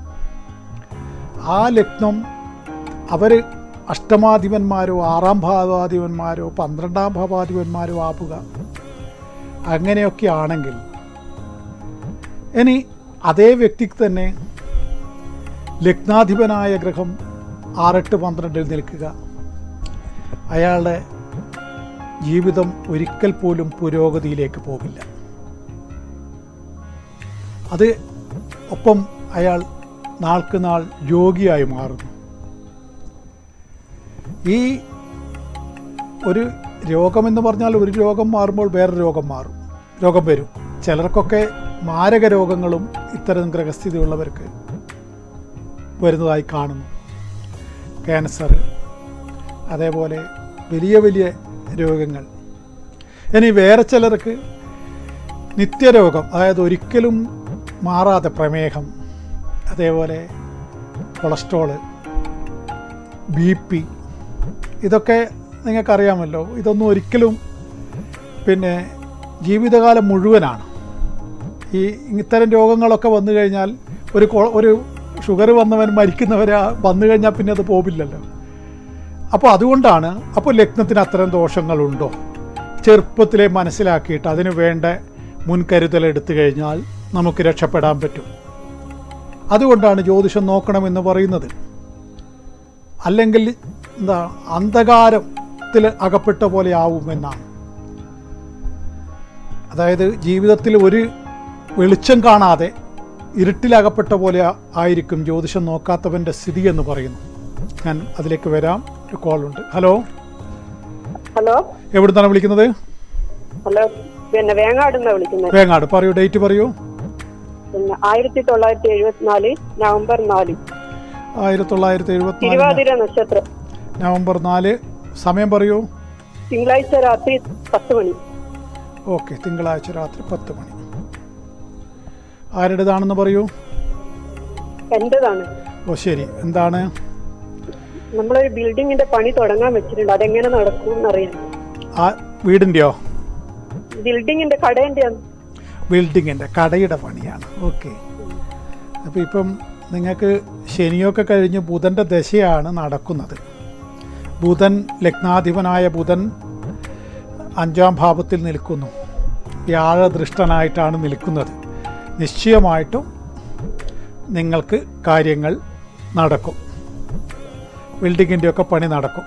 ആ ലഗ്നം അവർ അഷ്ടമാധിപന്മാരോ ആറാം ഭാവാധിപന്മാരോ പന്ത്രണ്ടാം ഭാവാധിപന്മാരോ ആവുക അങ്ങനെയൊക്കെ ആണെങ്കിൽ ഇനി അതേ വ്യക്തിക്ക് തന്നെ ലഗ്നാധിപനായ ഗ്രഹം ആറെട്ട് പന്ത്രണ്ടിൽ നിൽക്കുക അയാളുടെ ജീവിതം ഒരിക്കൽ പോലും പുരോഗതിയിലേക്ക് പോകില്ല അത് ഒപ്പം അയാൾ നാൾക്ക് നാൾ രോഗിയായി മാറുന്നു ഈ ഒരു രോഗമെന്ന് പറഞ്ഞാൽ ഒരു രോഗം മാറുമ്പോൾ വേറെ രോഗം മാറും രോഗം വരും ചിലർക്കൊക്കെ മാരക രോഗങ്ങളും ഇത്തരം ഗ്രഹസ്ഥിതിയുള്ളവർക്ക് വരുന്നതായി കാണുന്നു ക്യാൻസർ അതേപോലെ വലിയ വലിയ രോഗങ്ങൾ ഇനി വേറെ ചിലർക്ക് നിത്യരോഗം അതായത് ഒരിക്കലും മാറാതെ പ്രമേഹം അതേപോലെ കൊളസ്ട്രോള് ബി പി ഇതൊക്കെ നിങ്ങൾക്കറിയാമല്ലോ ഇതൊന്നും ഒരിക്കലും പിന്നെ ജീവിതകാലം മുഴുവനാണ് ഈ ഇത്തരം രോഗങ്ങളൊക്കെ വന്നു കഴിഞ്ഞാൽ ഒരു കൊ- ഒരു ഷുഗർ വന്നവൻ മരിക്കുന്നവരെ വന്നു കഴിഞ്ഞാൽ പിന്നെ അത് പോവില്ലല്ലോ അപ്പോൾ അതുകൊണ്ടാണ് അപ്പോൾ ലഗ്നത്തിന് അത്തരം ദോഷങ്ങളുണ്ടോ ചെറുപ്പത്തിലെ മനസ്സിലാക്കിയിട്ട് അതിന് വേണ്ട മുൻകരുതൽ എടുത്തു കഴിഞ്ഞാൽ നമുക്ക് രക്ഷപ്പെടാൻ പറ്റും അതുകൊണ്ടാണ് ജ്യോതിഷം നോക്കണമെന്ന് പറയുന്നത് അല്ലെങ്കിൽ എന്താ അന്ധകാരത്തിൽ അകപ്പെട്ട പോലെ ആവുമെന്നാണ് അതായത് ജീവിതത്തിൽ ഒരു വെളിച്ചം കാണാതെ ഇരുട്ടിലകപ്പെട്ട പോലെ ആയിരിക്കും ജ്യോതിഷം നോക്കാത്തവൻ്റെ സ്ഥിതി എന്ന് പറയുന്നു ഞാൻ അതിലേക്ക് വരാം ഒരു കോളുണ്ട് ഹലോ ഹലോ എവിടുന്നാണ് വിളിക്കുന്നത് ഹലോ പിന്നെ വേങ്ങാട് നിന്നാ വിളിക്കുന്നത് വേങ്ങാട് പറയൂ ഡേറ്റ് പറയൂ പിന്നെ ആയിരത്തി തൊള്ളായിരത്തി എഴുപത്തിനാല് നവംബർ നാല് ആയിരത്തി തൊള്ളായിരത്തി എഴുപത്തിനാല് തിരുവാതിര നക്ഷത്രം നവംബർ നാല് സമയം പറയൂ തിങ്കളാഴ്ച രാത്രി പത്ത് മണി ഓക്കെ തിങ്കളാഴ്ച രാത്രി പത്ത് മണി ആരുടേതാണെന്ന് പറയൂ എന്റേതാണ് ഓ ശരി എന്താണ് നമ്മളൊരു ബിൽഡിങ്ങിന്റെ പണി തുടങ്ങാൻ വെച്ചിട്ടുണ്ട് അതെങ്ങനെ നടക്കും എന്നറിയാം ആ വീടിൻ്റെയോ ബിൽഡിങ്ങിന്റെ കടേന്റെ ബിൽഡിങ്ങിൻ്റെ കടയുടെ പണിയാണ് ഓക്കെ അപ്പോൾ ഇപ്പം നിങ്ങൾക്ക് ശനിയൊക്കെ കഴിഞ്ഞ് ബുധൻ്റെ ദശയാണ് നടക്കുന്നത് ബുധൻ ലഗ്നാധിപനായ ബുധൻ അഞ്ചാം ഭാവത്തിൽ നിൽക്കുന്നു വ്യാഴദൃഷ്ടനായിട്ടാണ് നിൽക്കുന്നത് നിശ്ചയമായിട്ടും നിങ്ങൾക്ക് കാര്യങ്ങൾ നടക്കും ബിൽഡിങ്ങിൻ്റെയൊക്കെ പണി നടക്കും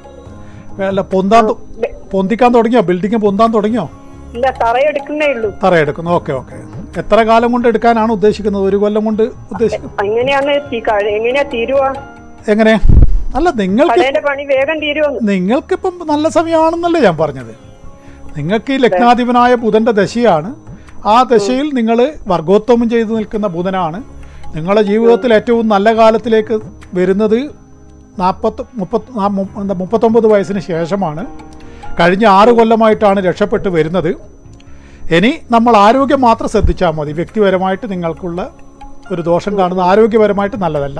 അല്ല പൊന്താൻ തൊ- പൊന്തിക്കാൻ തുടങ്ങിയോ ബിൽഡിങ് പൊന്താൻ തുടങ്ങിയോ ഇല്ല തറയെടുക്കുന്നേ ഉള്ളൂ തറയെടുക്കുന്നു ഓക്കെ ഓക്കെ എത്ര കാലം കൊണ്ട് എടുക്കാനാണ് ഉദ്ദേശിക്കുന്നത് ഒരു കൊല്ലം കൊണ്ട് ഉദ്ദേശിക്കുന്നത് എങ്ങനെയാണ് തീ- ക- എങ്ങനെയാ തീരുവാ എങ്ങനെ അല്ല നിങ്ങൾക്ക് കടേന്റെ പണി വേഗം തീരുവോന്ന് നിങ്ങൾക്കിപ്പം നല്ല സമയമാണെന്നല്ലേ ഞാൻ പറഞ്ഞത് നിങ്ങൾക്ക് ഈ ലഗ്നാധിപനായ ബുധൻ്റെ ദശയാണ് ആ ദശയിൽ നിങ്ങൾ വർഗോത്തമം ചെയ്തു നിൽക്കുന്ന ബുധനാണ് നിങ്ങളുടെ ജീവിതത്തിൽ ഏറ്റവും നല്ല കാലത്തിലേക്ക് വരുന്നത് നാൽപ്പത്തി മുപ്പത്തി നാ- മു- എന്താ മുപ്പത്തൊമ്പത് വയസ്സിന് ശേഷമാണ് കഴിഞ്ഞ ആറ് കൊല്ലമായിട്ടാണ് രക്ഷപ്പെട്ട് വരുന്നത് ഇനി നമ്മൾ ആരോഗ്യം മാത്രം ശ്രദ്ധിച്ചാൽ മതി വ്യക്തിപരമായിട്ട് നിങ്ങൾക്കുള്ള ഒരു ദോഷം കാണുന്നത് ആരോഗ്യപരമായിട്ട് നല്ലതല്ല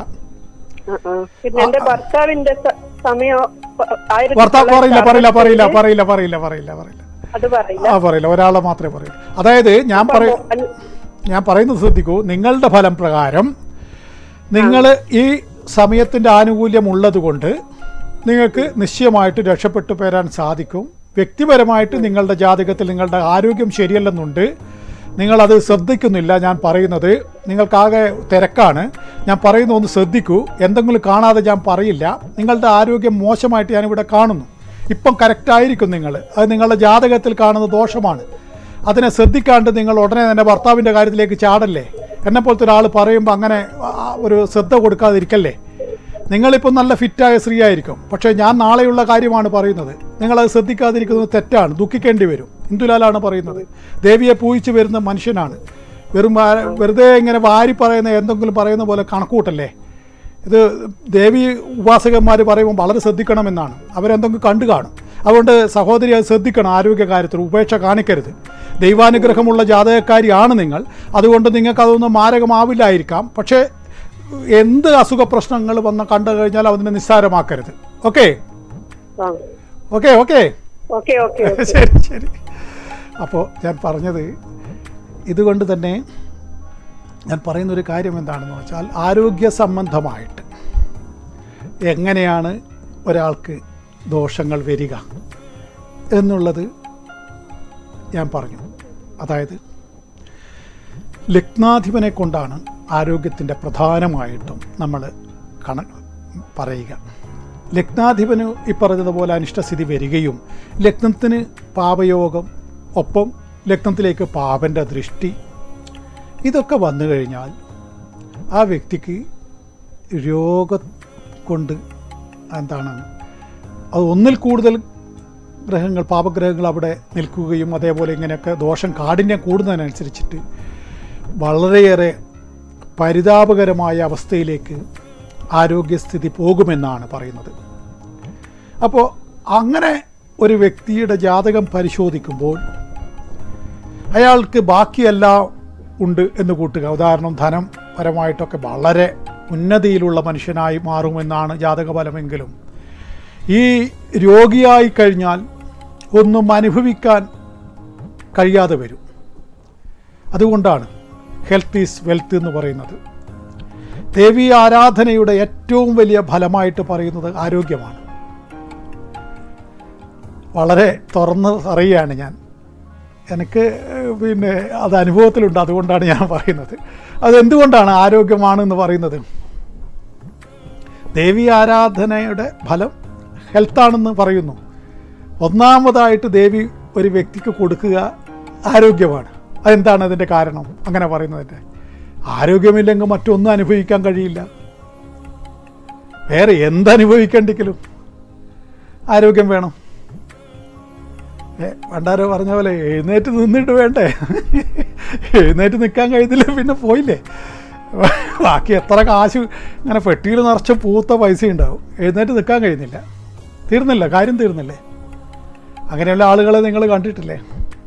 ആ, ആ. പിന്നെ എന്റെ ഭർത്താവിന്റെ സ- സമയം പ- ആയിരത്തി ഭർത്താവ് പറയില്ല പറയില്ല പറയില്ല തൊള്ളായിരത്തി പറയില്ല പറയില്ല പറയില്ല പറയില്ല അത് പറയില്ല ആ പറയില്ല ഒരാളെ മാത്രമേ പറയൂ അതായത് ഞാൻ പറയ അല്ല, ഞാൻ പറയുന്നത് ശ്രദ്ധിക്കൂ നിങ്ങളുടെ ഫലം പ്രകാരം നിങ്ങൾ ഈ സമയത്തിൻ്റെ ആനുകൂല്യം ഉള്ളത് കൊണ്ട് നിങ്ങൾക്ക് നിശ്ചയമായിട്ട് രക്ഷപ്പെട്ടു പേരാൻ സാധിക്കും വ്യക്തിപരമായിട്ട് നിങ്ങളുടെ ജാതകത്തിൽ നിങ്ങളുടെ ആരോഗ്യം ശരിയല്ലെന്നുണ്ട് നിങ്ങളത് ശ്രദ്ധിക്കുന്നില്ല ഞാൻ പറയുന്നത് നിങ്ങൾക്കാകെ തിരക്കാണ് ഞാൻ പറയുന്ന ഒന്ന് ശ്രദ്ധിക്കൂ എന്തെങ്കിലും കാണാതെ ഞാൻ പറയില്ല നിങ്ങളുടെ ആരോഗ്യം മോശമായിട്ട് ഞാനിവിടെ കാണുന്നു ഇപ്പം കറക്റ്റായിരിക്കും നിങ്ങൾ അത് നിങ്ങളുടെ ജാതകത്തിൽ കാണുന്ന ദോഷമാണ് അതിനെ ശ്രദ്ധിക്കാണ്ട് നിങ്ങൾ ഉടനെ തന്നെ ഭർത്താവിൻ്റെ കാര്യത്തിലേക്ക് ചാടല്ലേ എന്നെപ്പോലത്തെ ഒരാൾ പറയുമ്പോൾ അങ്ങനെ ആ, ഒരു ശ്രദ്ധ കൊടുക്കാതിരിക്കല്ലേ നിങ്ങളിപ്പോൾ നല്ല ഫിറ്റായ സ്ത്രീ ആയിരിക്കും പക്ഷേ ഞാൻ നാളെയുള്ള കാര്യമാണ് പറയുന്നത് നിങ്ങളത് ശ്രദ്ധിക്കാതിരിക്കുന്നത് തെറ്റാണ് ദുഃഖിക്കേണ്ടി വരും ഇന്ദുലാലാണ് പറയുന്നത് ദേവിയെ പൂജിച്ച് വരുന്ന മനുഷ്യനാണ് വെറും വാ- വെറുതെ ഇങ്ങനെ വാരി പറയുന്ന എന്തെങ്കിലും പറയുന്ന പോലെ കണക്കൂട്ടല്ലേ ഇത് ദേവി ഉപാസകന്മാർ പറയുമ്പോൾ വളരെ ശ്രദ്ധിക്കണമെന്നാണ് അവരെന്തെങ്കിലും കണ്ടു കാണും അതുകൊണ്ട് സഹോദരി അത് ശ്രദ്ധിക്കണം ആരോഗ്യ കാര്യത്തിൽ ഉപേക്ഷ കാണിക്കരുത് ദൈവാനുഗ്രഹമുള്ള ജാതകക്കാരിയാണ് നിങ്ങൾ അതുകൊണ്ട് നിങ്ങൾക്ക് അതൊന്നും മാരകമാവില്ലായിരിക്കാം പക്ഷേ എന്ത് അസുഖ പ്രശ്നങ്ങൾ വന്ന് കണ്ടു കഴിഞ്ഞാൽ അതിനെ നിസ്സാരമാക്കരുത് ഓക്കെ ആ. Okay okay okay okay okay. ശരി ശരി അപ്പോൾ ഞാൻ പറഞ്ഞത് ഇതുകൊണ്ട് തന്നെ ഞാൻ പറയുന്ന ഒരു കാര്യം എന്താണെന്ന് വെച്ചാൽ ആരോഗ്യ സംബന്ധമായിട്ട് എങ്ങനെയാണ് ഒരാൾക്ക് ദോഷങ്ങൾ വരിക എന്നുള്ളത് ഞാൻ പറഞ്ഞു അതായത് ലഗ്നാധിപനെ കൊണ്ടാണ് ആരോഗ്യത്തിൻ്റെ പ്രധാനമായിട്ടും നമ്മൾ കണ പറയുക ലഗ്നാധിപന് ഈ പറഞ്ഞതുപോലെ അനിഷ്ടസ്ഥിതി വരികയും ലഗ്നത്തിന് പാപയോഗം ഒപ്പം ലഗ്നത്തിലേക്ക് പാപൻ്റെ ദൃഷ്ടി ഇതൊക്കെ വന്നു കഴിഞ്ഞാൽ ആ വ്യക്തിക്ക് രോഗം കൊണ്ട് എന്താണ് അത് ഒന്നിൽ കൂടുതൽ ഗ്രഹങ്ങൾ പാപഗ്രഹങ്ങൾ അവിടെ നിൽക്കുകയും അതേപോലെ ഇങ്ങനെയൊക്കെ ദോഷം കാഠിന്യം കൂടുന്നതിനനുസരിച്ചിട്ട് വളരെയേറെ പരിതാപകരമായ അവസ്ഥയിലേക്ക് ആരോഗ്യസ്ഥിതി പോകുമെന്നാണ് പറയുന്നത് അപ്പോൾ അങ്ങനെ ഒരു വ്യക്തിയുടെ ജാതകം പരിശോധിക്കുമ്പോൾ അയാൾക്ക് ബാക്കിയെല്ലാം ഉണ്ട് എന്ന് കൂട്ടുക ഉദാഹരണം ധനം പരമായിട്ടൊക്കെ വളരെ ഉന്നതിയിലുള്ള മനുഷ്യനായി മാറുമെന്നാണ് ജാതകഫലമെങ്കിലും ഈ രോഗിയായി കഴിഞ്ഞാൽ ഒന്നും അനുഭവിക്കാൻ കഴിയാതെ വരും അതുകൊണ്ടാണ് ഹെൽത്ത് ഈസ് വെൽത്ത് എന്ന് പറയുന്നത് ദേവി ആരാധനയുടെ ഏറ്റവും വലിയ ഫലമായിട്ട് പറയുന്നത് ആരോഗ്യമാണ് വളരെ തുറന്ന് പറയുകയാണ് ഞാൻ എനിക്ക് ഏഹ്, പിന്നെ അത് അനുഭവത്തിലുണ്ട് അതുകൊണ്ടാണ് ഞാൻ പറയുന്നത് അതെന്തുകൊണ്ടാണ് ആരോഗ്യമാണ് പറയുന്നത് ദേവി ആരാധനയുടെ ഫലം ഹെൽത്താണെന്ന് പറയുന്നു ഒന്നാമതായിട്ട് ദേവി ഒരു വ്യക്തിക്ക് കൊടുക്കുക ആരോഗ്യമാണ് അതെന്താണ് അതിൻ്റെ കാരണം അങ്ങനെ പറയുന്നതിൻ്റെ ആരോഗ്യമില്ലെങ്കിൽ മറ്റൊന്നും അനുഭവിക്കാൻ കഴിയില്ല വേറെ എന്തനുഭവിക്കണ്ടെങ്കിലും ആരോഗ്യം വേണം ഏ, പണ്ടാരോ പറഞ്ഞ പോലെ എഴുന്നേറ്റ് നിന്നിട്ട് വേണ്ടേ എഴുന്നേറ്റ് നിൽക്കാൻ കഴിയുന്നില്ല പിന്നെ പോയില്ലേ ബാക്കി എത്ര കാശ് ഇങ്ങനെ പെട്ടിയിൽ നിറച്ച് പൂത്ത പൈസ ഉണ്ടാവും എഴുന്നേറ്റ് നിൽക്കാൻ കഴിയുന്നില്ല തീർന്നില്ല കാര്യം തീർന്നില്ലേ അങ്ങനെയുള്ള ആളുകളെ നിങ്ങൾ കണ്ടിട്ടില്ലേ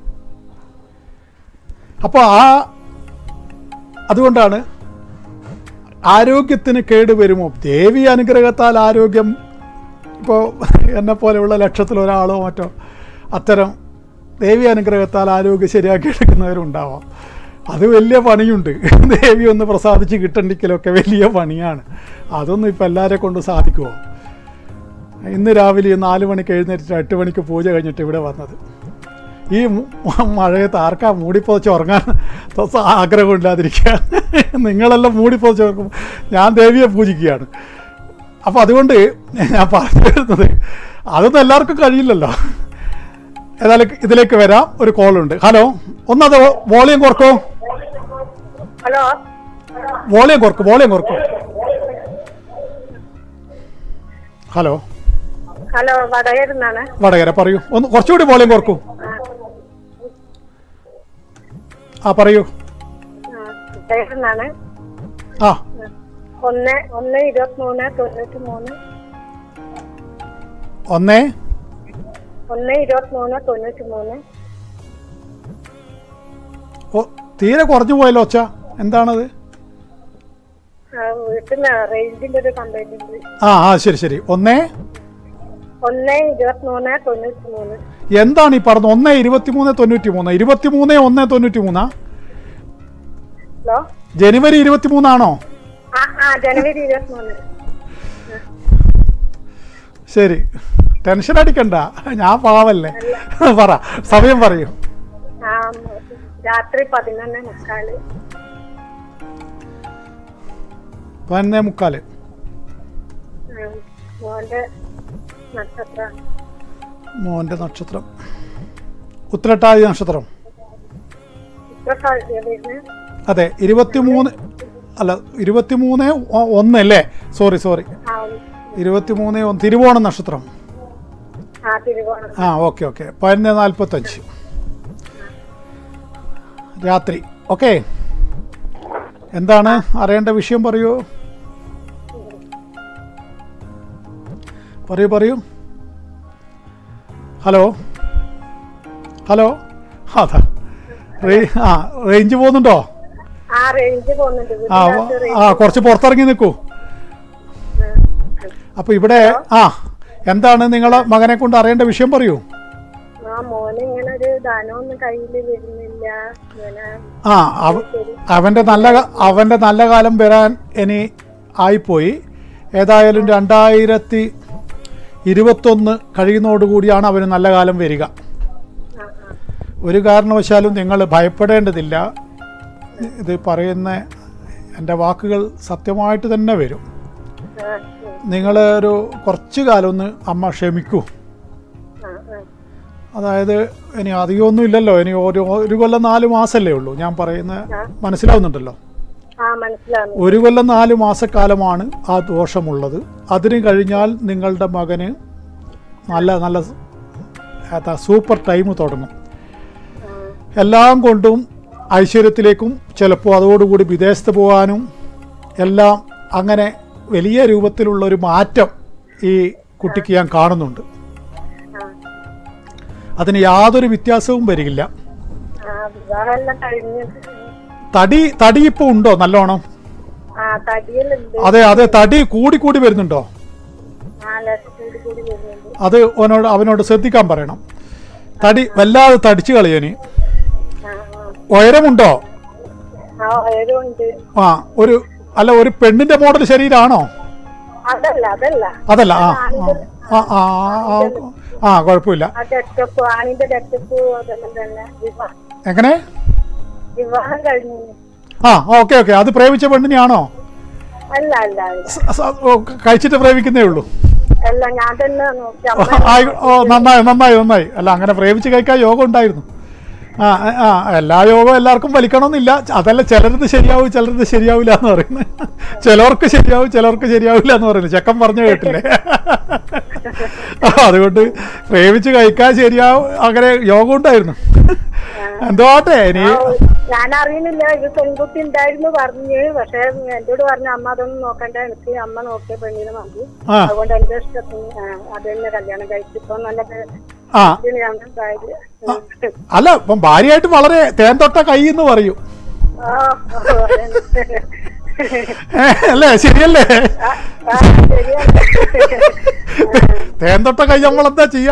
അപ്പോൾ ആ അതുകൊണ്ടാണ് ആരോഗ്യത്തിന് കേട് വരുമോ ദേവി അനുഗ്രഹത്താൽ ആരോഗ്യം ഇപ്പോൾ എന്നെ പോലെയുള്ള ലക്ഷത്തിൽ ഒരാളോ മറ്റോ അത്തരം ദേവി അനുഗ്രഹത്താൽ ആരോഗ്യം ശരിയാക്കി എടുക്കുന്നവരുണ്ടാവാം അത് വലിയ പണിയുണ്ട് ദേവി ഒന്ന് പ്രസാദിച്ച് കിട്ടണ്ടിക്കലൊക്കെ വലിയ പണിയാണ് അതൊന്നും ഇപ്പം എല്ലാവരെ കൊണ്ട് സാധിക്കുമോ ഇന്ന് രാവിലെ നാല് മണിക്ക് എഴുന്നേറ്റിട്ട് എട്ട് മണിക്ക് പൂജ കഴിഞ്ഞിട്ട് ഇവിടെ വന്നത് ഈ മ- മഴയത്ത് ആർക്കാ മൂടിപ്പൊതച്ച് ഉറങ്ങാൻ തൊ- ആഗ്രഹമില്ലാതിരിക്കുക നിങ്ങളെല്ലാം മൂടിപ്പൊതച്ച് ഉറങ്ങും ഞാൻ ദേവിയെ പൂജിക്കുകയാണ് അപ്പോൾ അതുകൊണ്ട് ഞാൻ പറഞ്ഞു വരുന്നത് അതൊന്നും എല്ലാവർക്കും കഴിയില്ലല്ലോ ഏതായാലും ഇതിലേക്ക് വരാം ഒരു കോളുണ്ട് ഹലോ ഒന്നത് വോളിയം കുറക്കോ ഹലോ വോളിയം കുറക്കും വോളിയം കുറക്കും ഹലോ ഹലോ വടകരുന്നാണ് വടകര പറയൂ ഒന്ന് കുറച്ചുകൂടി വോളിയം കുറക്കൂ ആ പറയൂ വടകരുന്നാണ് ആ ഒന്ന് ഒന്ന് ഇരുപത്തിമൂന്ന് തൊണ്ണൂറ്റി മൂന്ന് ഒന്നേ ഒന്ന് ഇരുപത്തിമൂന്ന് തൊണ്ണൂറ്റി മൂന്ന് ഓ തീരെ കുറഞ്ഞു പോയല്ലോ ഒച്ച എന്താണത് വീട്ടിൽ നിന്ന് റേഞ്ചിന്റെ ഒരു കംപ്ലൈന്റ് ഉണ്ട് ആ ആ ശരി ശരി ഒന്നേ ഒന്ന് ഇരുപത്തിമൂന്ന് തൊണ്ണൂറ്റി മൂന്ന് എന്താണ് ഈ പറഞ്ഞത് ഒന്ന് ഇരുപത്തി മൂന്ന് തൊണ്ണൂറ്റി മൂന്ന് ഇരുപത്തി മൂന്ന് ഒന്ന് തൊണ്ണൂറ്റി മൂന്നാ ഹലോ ജനുവരി ഇരുപത്തി മൂന്നാണോ ആ ആ ജനുവരി ഇരുപത്തിമൂന്ന് ശരി ടെൻഷൻ അടിക്കണ്ട ഞാൻ പാവല്ലേ പറ സമയം പറയൂ ആ രാത്രി പതിനൊന്ന് മുക്കാല് പതിനൊന്നേ മുക്കാല് ഉം, മോന്റെ നക്ഷത്രം മോൻ്റെ നക്ഷത്രം ഉത്രട്ടാതി നക്ഷത്രം ഇത്ര സാധ്യതയാണ് അതെ ഇരുപത്തി മൂന്ന് അല്ല ഇരുപത്തി മൂന്ന് ഒ- ഒന്ന് അല്ലേ സോറി സോറി ആ ഇരുപത്തി മൂന്ന് ഒന്ന് തിരുവോണം നക്ഷത്രം ആ തിരുവോണം ആ ഓക്കെ ഓക്കെ പതിനൊന്ന് നാൽപ്പത്തഞ്ച് രാത്രി ഓക്കെ എന്താണ് അറിയേണ്ട വിഷയം പറയൂ പറയൂ പറയൂ ഹലോ ഹലോ അതാ റേ- ആ റേഞ്ച് പോകുന്നുണ്ടോ ആ റേഞ്ച് പോകുന്നുണ്ട് ആ വീട്ടിനകത്ത് ആ കുറച്ച് പുറത്തിറങ്ങി നിൽക്കൂ അപ്പോൾ ഇവിടെ ആ എന്താണ് നിങ്ങളെ മകനെ കൊണ്ട് അറിയേണ്ട വിഷയം പറയൂ ആ മോന് ഇങ്ങനെ ഒരു ധനമൊന്നും കയ്യിൽ വരുന്നില്ല ഇങ്ങനെ ആ അവ- അവൻ്റെ നല്ല ക- അവൻ്റെ നല്ല കാലം വരാൻ ഇനി ആയിപ്പോയി ഏതായാലും രണ്ടായിരത്തി ഇരുപത്തൊന്ന് കഴിയുന്നതോടുകൂടിയാണ് അവന് നല്ല കാലം വരിക ആ ആ ഒരു കാരണവശാലും നിങ്ങൾ ഭയപ്പെടേണ്ടതില്ല ഇത് പറയുന്ന എൻ്റെ വാക്കുകൾ സത്യമായിട്ട് തന്നെ വരും ആ, ഉം, നിങ്ങൾ ഒരു കുറച്ച് കാലം ഒന്ന് അമ്മ ക്ഷമിക്കൂ ആ, ആ. അതായത് ഇനി അധികമൊന്നും ഇല്ലല്ലോ ഇനി ഒരു ഒരു കൊല്ലം നാല് മാസമല്ലേ ഉള്ളൂ ഞാൻ പറയുന്ന മനസ്സിലാവുന്നുണ്ടല്ലോ ആ മനസ്സിലാവുന്നു ഒരു കൊല്ലം നാല് മാസക്കാലമാണ് ആ ദോഷമുള്ളത് അതിന് കഴിഞ്ഞാൽ നിങ്ങളുടെ മകന് നല്ല നല്ല എന്താ സൂപ്പർ ടൈം തുടങ്ങും എല്ലാം കൊണ്ടും ഐശ്വര്യത്തിലേക്കും ചിലപ്പോൾ അതോടുകൂടി വിദേശത്ത് പോകാനും എല്ലാം അങ്ങനെ വലിയ രൂപത്തിലുള്ള ഒരു മാറ്റം ഈ കുട്ടിക്ക് ഞാൻ കാണുന്നുണ്ട് ആ അതിന് യാതൊരു വ്യത്യാസവും വരില്ല ആ വിവാഹം എല്ലാം കഴിഞ്ഞ് തടി തടി ഇപ്പോൾ ഉണ്ടോ നല്ലോണം ആ തടിയിലുണ്ട് അതെ അതെ തടി കൂടി കൂടി വരുന്നുണ്ടോ ആ ലക്ഷത്തോട് കൂടി വരുന്നുണ്ട് അത് അവനോട് അവനോട് ശ്രദ്ധിക്കാൻ പറയണം തടി വല്ലാതെ തടിച്ചു കളയന് ആ ആ ഉയരമുണ്ടോ ആ ഉയരമുണ്ട് ആ ഒരു അല്ല ഒരു പെണ്ണിന്റെ മോഡൽ ശരീരമാണോ അതല്ല അതല്ല അതല്ല ആ ആ ആ ആ, ആ ആ കുഴപ്പമില്ല ആ ഡെറ്റപ്പ് ആണിന്റെ ഡെറ്റപ്പ് അതെല്ലാം തന്നെ വിവാഹം എങ്ങനെ വിവാഹം കഴിഞ്ഞു ആ ഓക്കെ ഓക്കെ അത് പ്രേമിച്ച പെണ്ണിനെയാണോ അല്ല അല്ല അല്ല സ- സ- ഓ, കഴിച്ചിട്ട് പ്രേമിക്കുന്നേ ഉള്ളൂ അല്ല ഞാൻ തന്നെ നോക്കി ഓ, അമ്മ ആയി- ഓ നന്നായി നന്നായി നന്നായി അല്ല അങ്ങനെ പ്രേമിച്ച് കഴിക്കാൻ യോഗം ഉണ്ടായിരുന്നു ആ ആ എല്ലാ യോഗവും എല്ലാവർക്കും വലിക്കണമെന്നില്ല അതല്ല ചിലരത് ശരിയാവും ചിലരത് ശരിയാവില്ല എന്ന് പറയുന്നത് ചിലർക്ക് ശരിയാവും ചിലർക്ക് ശരിയാവില്ല എന്ന് പറയുന്നത് ചെക്കൻ പറഞ്ഞു കേട്ടില്ലേ അതുകൊണ്ട് പ്രേമിച്ച് കഴിക്കാൻ ശരിയാവും അങ്ങനെ യോഗം ഉണ്ടായിരുന്നു എന്തോ ആട്ടെ ഇനി ഞാൻ അറിയുന്നില്ല ഇത് പെൺകുട്ടി ഉണ്ടായിരുന്നു പറഞ്ഞു പക്ഷെ എന്നോട് പറഞ്ഞു അമ്മ അതൊന്നും നോക്കണ്ട എനിക്ക് അമ്മ നോക്കിയ പെണ്ണിനെ മതി ആ അതുകൊണ്ട് എന്റെ ഇഷ്ടത്തിന് ആ, അത് തന്നെ കല്യാണം കഴിച്ചിപ്പോ നല്ല ആ ഇതിനാണ് ഇതായത്. അല്ല ഇപ്പം ഭാര്യയായിട്ട് വളരെ തേൻ തൊട്ട കൈ എന്ന് പറയും ആ, ഓ, അതന്നെ. ഏ, അല്ലേ ശരിയല്ലേ ആ, ശരിയാണ്. തേൻ തൊട്ട കൈ നമ്മളെന്താ ചെയ്യാ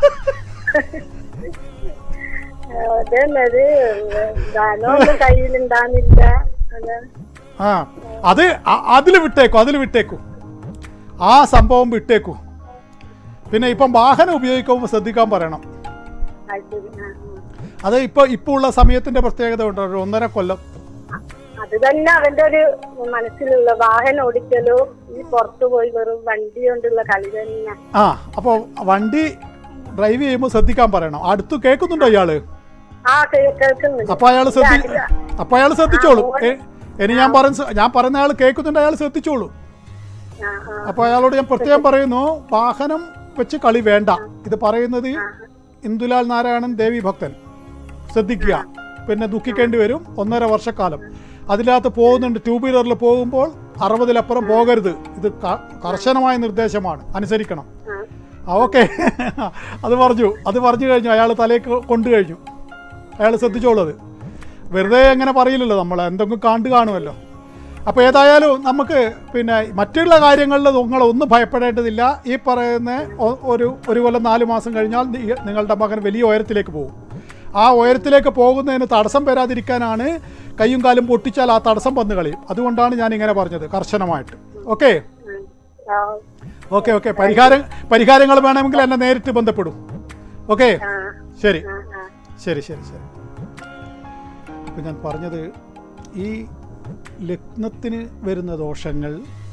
അതന്നെ അത് ധനമൊന്നും കയ്യിലുണ്ടാകുന്നില്ല അതെ ആ അത് അതിൽ വിട്ടേക്കും അതിൽ വിട്ടേക്കും ആ സംഭവം വിട്ടേക്കും പിന്നെ ഇപ്പം വാഹനം ഉപയോഗിക്കുമ്പോൾ ശ്രദ്ധിക്കാൻ പറയണം അത് ശരി ആ, ആ. അത് ഇപ്പോൾ ഇപ്പോൾ ഉള്ള സമയത്തിൻ്റെ പ്രത്യേകത ഉണ്ട് ഒരു ഒന്നര കൊല്ലം അത് തന്നെ അവന്റെ ഒരു മനസ്സിലുള്ള വാഹനം ഓടിക്കലോ ഈ പുറത്തു പോയി വെറും വണ്ടി കൊണ്ടുള്ള കളി തന്നെ ആ അപ്പോൾ വണ്ടി ഡ്രൈവ് ചെയ്യുമ്പോൾ ശ്രദ്ധിക്കാൻ പറയണം അടുത്ത് കേൾക്കുന്നുണ്ടോ ഇയാള് ആ കേ- കേൾക്കുന്നുണ്ട് അപ്പോൾ അയാൾ ശ്രദ്ധി അപ്പോൾ അയാൾ ശ്രദ്ധിച്ചോളൂ ഏ, ഇനി ഞാൻ പറഞ്ഞ ഞാൻ പറയുന്ന അയാൾ കേൾക്കുന്നുണ്ട് അയാൾ ശ്രദ്ധിച്ചോളൂ ആ ആ അപ്പോൾ അയാളോട് ഞാൻ പ്രത്യേകം പറയുന്നു വാഹനം വെച്ച് കളി വേണ്ട ഇത് പറയുന്നത് ഇന്ദുലാൽ നാരായണൻ ദേവി ഭക്തൻ ശ്രദ്ധിക്കുക പിന്നെ ദുഃഖിക്കേണ്ടി വരും ഒന്നര വർഷക്കാലം അതിനകത്ത് പോകുന്നുണ്ട് ടൂ വീലറിൽ പോകുമ്പോൾ അറുപതിലപ്പുറം പോകരുത് ഇത് ക- കർശനമായ നിർദ്ദേശമാണ് അനുസരിക്കണം ആ ഓക്കെ അത് പറഞ്ഞു അത് പറഞ്ഞു കഴിഞ്ഞു അയാൾ തലേക്ക് കൊണ്ടു കഴിഞ്ഞു അയാൾ ശ്രദ്ധിച്ചോളത് വെറുതെ അങ്ങനെ പറയില്ലല്ലോ നമ്മൾ എന്തെങ്കിലും കണ്ടു കാണുമല്ലോ അപ്പോൾ ഏതായാലും നമുക്ക് പിന്നെ മറ്റുള്ള കാര്യങ്ങളിൽ നിങ്ങളൊന്നും ഭയപ്പെടേണ്ടതില്ല ഈ പറയുന്ന ഒ- ഒരു ഒരു കൊല്ലം നാല് മാസം കഴിഞ്ഞാൽ നി- നിങ്ങളുടെ മകൻ വലിയ ഉയരത്തിലേക്ക് പോകും ആ ഉയരത്തിലേക്ക് പോകുന്നതിന് തടസ്സം വരാതിരിക്കാനാണ് കയ്യും കാലും പൊട്ടിച്ചാൽ ആ തടസ്സം വന്ന് കളയും അതുകൊണ്ടാണ് ഞാൻ ഇങ്ങനെ പറഞ്ഞത് കർശനമായിട്ട് ഓക്കെ ഉം. ആ ഓക്കെ ഓക്കെ പരിഹാരം പരിഹാരങ്ങൾ വേണമെങ്കിൽ എന്നെ നേരിട്ട് ബന്ധപ്പെടും ഓക്കെ ആ ശരി ആ ആ ശരി ശരി ശരി ഇപ്പം ഞാൻ പറഞ്ഞത് ഈ ലഗ്നത്തിന് വരുന്ന ദോഷങ്ങൾ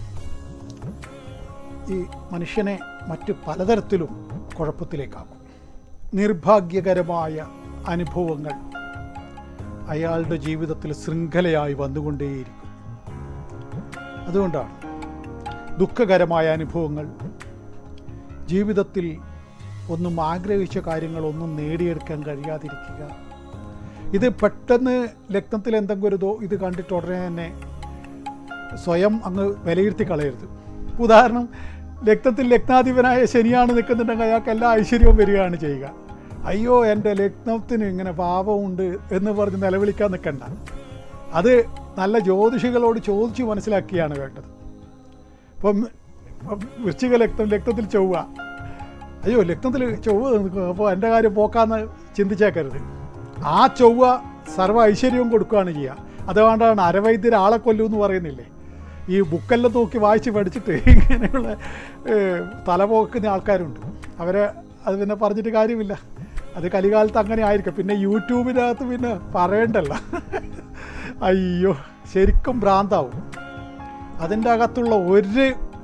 ഈ മനുഷ്യനെ മറ്റു പലതരത്തിലും കുഴപ്പത്തിലേക്കാക്കും നിർഭാഗ്യകരമായ അനുഭവങ്ങൾ അയാളുടെ ജീവിതത്തിൽ ശൃംഖലയായി വന്നുകൊണ്ടേയിരിക്കും അതുകൊണ്ടാണ് ദുഃഖകരമായ അനുഭവങ്ങൾ ജീവിതത്തിൽ ഒന്നും ആഗ്രഹിച്ച കാര്യങ്ങളൊന്നും നേടിയെടുക്കാൻ കഴിയാതിരിക്കുക ഇത് പെട്ടെന്ന് ലഗ്നത്തിൽ എന്തെങ്കിലും ഒരു ദോ ഇത് കണ്ടിട്ട് ഉടനെ തന്നെ സ്വയം അങ്ങ് വിലയിരുത്തി കളയരുത് ഉദാഹരണം ലഗ്നത്തിൽ ലഗ്നാധിപനായ ശനിയാണ് നിൽക്കുന്നുണ്ടെങ്കിൽ അയാൾക്ക് എല്ലാ ഐശ്വര്യവും വരികയാണ് ചെയ്യുക അയ്യോ എൻ്റെ ലഗ്നത്തിന് ഇങ്ങനെ പാപമുണ്ട് എന്ന് പറഞ്ഞ് നിലവിളിക്കാൻ നിൽക്കണ്ട അത് നല്ല ജ്യോതിഷികളോട് ചോദിച്ച് മനസ്സിലാക്കിയാണ് വേണ്ടത് ഇപ്പം ഇപ്പം വൃശ്ചിക ലഗ്നം ലഗ്നത്തിൽ ചൊവ്വ അയ്യോ ലഗ്നത്തിൽ ചൊവ്വ നിൽക്കും അപ്പോൾ എൻ്റെ കാര്യം പോക്കാന്ന് ചിന്തിച്ചേക്കരുത് ആ ചൊവ്വ സർവ്വ ഐശ്വര്യവും കൊടുക്കുകയാണ് ചെയ്യുക അതുകൊണ്ടാണ് അരവൈദ്യർ ആളെ കൊല്ലൂ എന്ന് പറയുന്നില്ലേ ഈ ബുക്കെല്ലാം നോക്കി വായിച്ച് പഠിച്ചിട്ട് ഇങ്ങനെയുള്ള ഏഹ്, തലപോക്കുന്ന ആൾക്കാരുണ്ട് അവരെ അത് പിന്നെ പറഞ്ഞിട്ട് കാര്യമില്ല അത് കലികാലത്ത് അങ്ങനെ ആയിരിക്കും പിന്നെ യൂട്യൂബിനകത്ത് പിന്നെ പറയണ്ടല്ല അയ്യോ ശരിക്കും ഭ്രാന്താവും അതിൻ്റെ അകത്തുള്ള ഒരു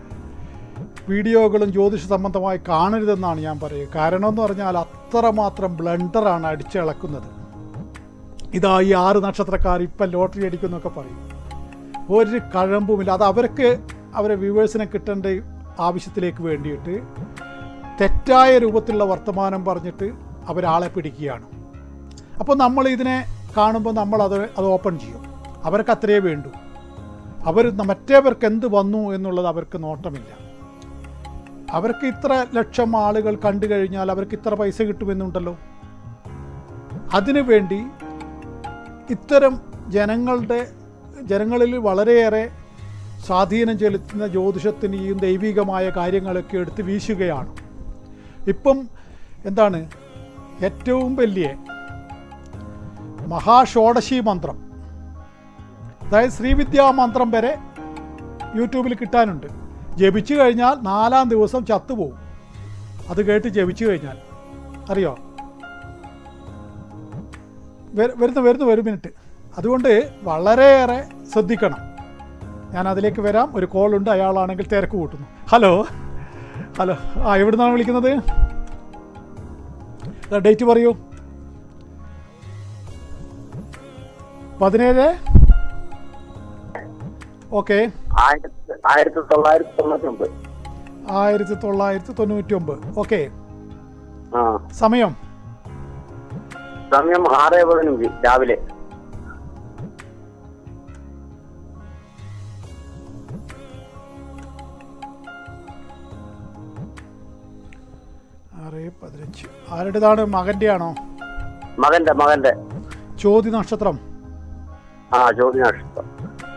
വീഡിയോകളും ജ്യോതിഷ സംബന്ധമായി കാണരുതെന്നാണ് ഞാൻ പറയുക കാരണം എന്ന് പറഞ്ഞാൽ അത്രമാത്രം ബ്ലണ്ടറാണ് അടിച്ചിളക്കുന്നത് ഇതാ ഈ ആറ് നക്ഷത്രക്കാർ ഇപ്പം ലോട്ടറി അടിക്കുന്നൊക്കെ പറയും ഒരു കഴമ്പുമില്ല അത് അവർക്ക് അവരെ വ്യൂവേഴ്സിനെ കിട്ടേണ്ട ആവശ്യത്തിലേക്ക് വേണ്ടിയിട്ട് തെറ്റായ രൂപത്തിലുള്ള വർത്തമാനം പറഞ്ഞിട്ട് അവരാളെ പിടിക്കുകയാണ് അപ്പോൾ നമ്മൾ ഇതിനെ കാണുമ്പോൾ നമ്മൾ അത് അത് ഓപ്പൺ ചെയ്യും അവർക്ക് അത്രയേ വേണ്ടൂ അവർ മറ്റേവർക്ക് എന്ത് വന്നു എന്നുള്ളത് അവർക്ക് നോട്ടമില്ല അവർക്ക് ഇത്ര ലക്ഷം ആളുകൾ കണ്ടു കഴിഞ്ഞാൽ അവർക്ക് ഇത്ര പൈസ കിട്ടുമെന്നുണ്ടല്ലോ അതിനു വേണ്ടി ഇത്തരം ജനങ്ങളുടെ ജനങ്ങളിൽ വളരെയേറെ സ്വാധീനം ചെലുത്തുന്ന ജ്യോതിഷത്തിൻ്റെയും ദൈവികമായ കാര്യങ്ങളൊക്കെ എടുത്ത് വീശുകയാണ് ഇപ്പം എന്താണ് ഏറ്റവും വലിയ മഹാഷോഡശി മന്ത്രം അതായത് ശ്രീവിദ്യാ മന്ത്രം വരെ യൂട്യൂബിൽ കിട്ടാനുണ്ട് ജപിച്ചു കഴിഞ്ഞാൽ നാലാം ദിവസം ചത്തുപോകും അത് കേട്ട് ജപിച്ചു കഴിഞ്ഞാൽ അറിയോ വര- വരുന്നു വരുന്നു ഒരു മിനിറ്റ് അതുകൊണ്ട് വളരെയേറെ ശ്രദ്ധിക്കണം ഞാൻ അതിലേക്ക് വരാം ഒരു കോൾ ഉണ്ട് അയാളാണെങ്കിൽ തിരക്ക് കൂട്ടുന്നു ഹലോ ഹലോ ആ എവിടുന്നാണ് വിളിക്കുന്നത് ഡേറ്റ് പറയൂ പതിനേഴ് ഓക്കെ ആയിരത്തി ആയിരത്തി തൊള്ളായിരത്തി തൊണ്ണൂറ്റി ഒമ്പത് ആയിരത്തി തൊള്ളായിരത്തി തൊണ്ണൂറ്റി ഒമ്പത് ഓക്കെ ആ സമയം സമയം ആറ് പതിനഞ്ച് രാവിലെ ആറ് പതിനഞ്ച് ആരുടേതാണ് മകൻ്റെ ആണോ മകന്റെ മകന്റെ ചോതി നക്ഷത്രം ആ ജ്യോതി നക്ഷത്രം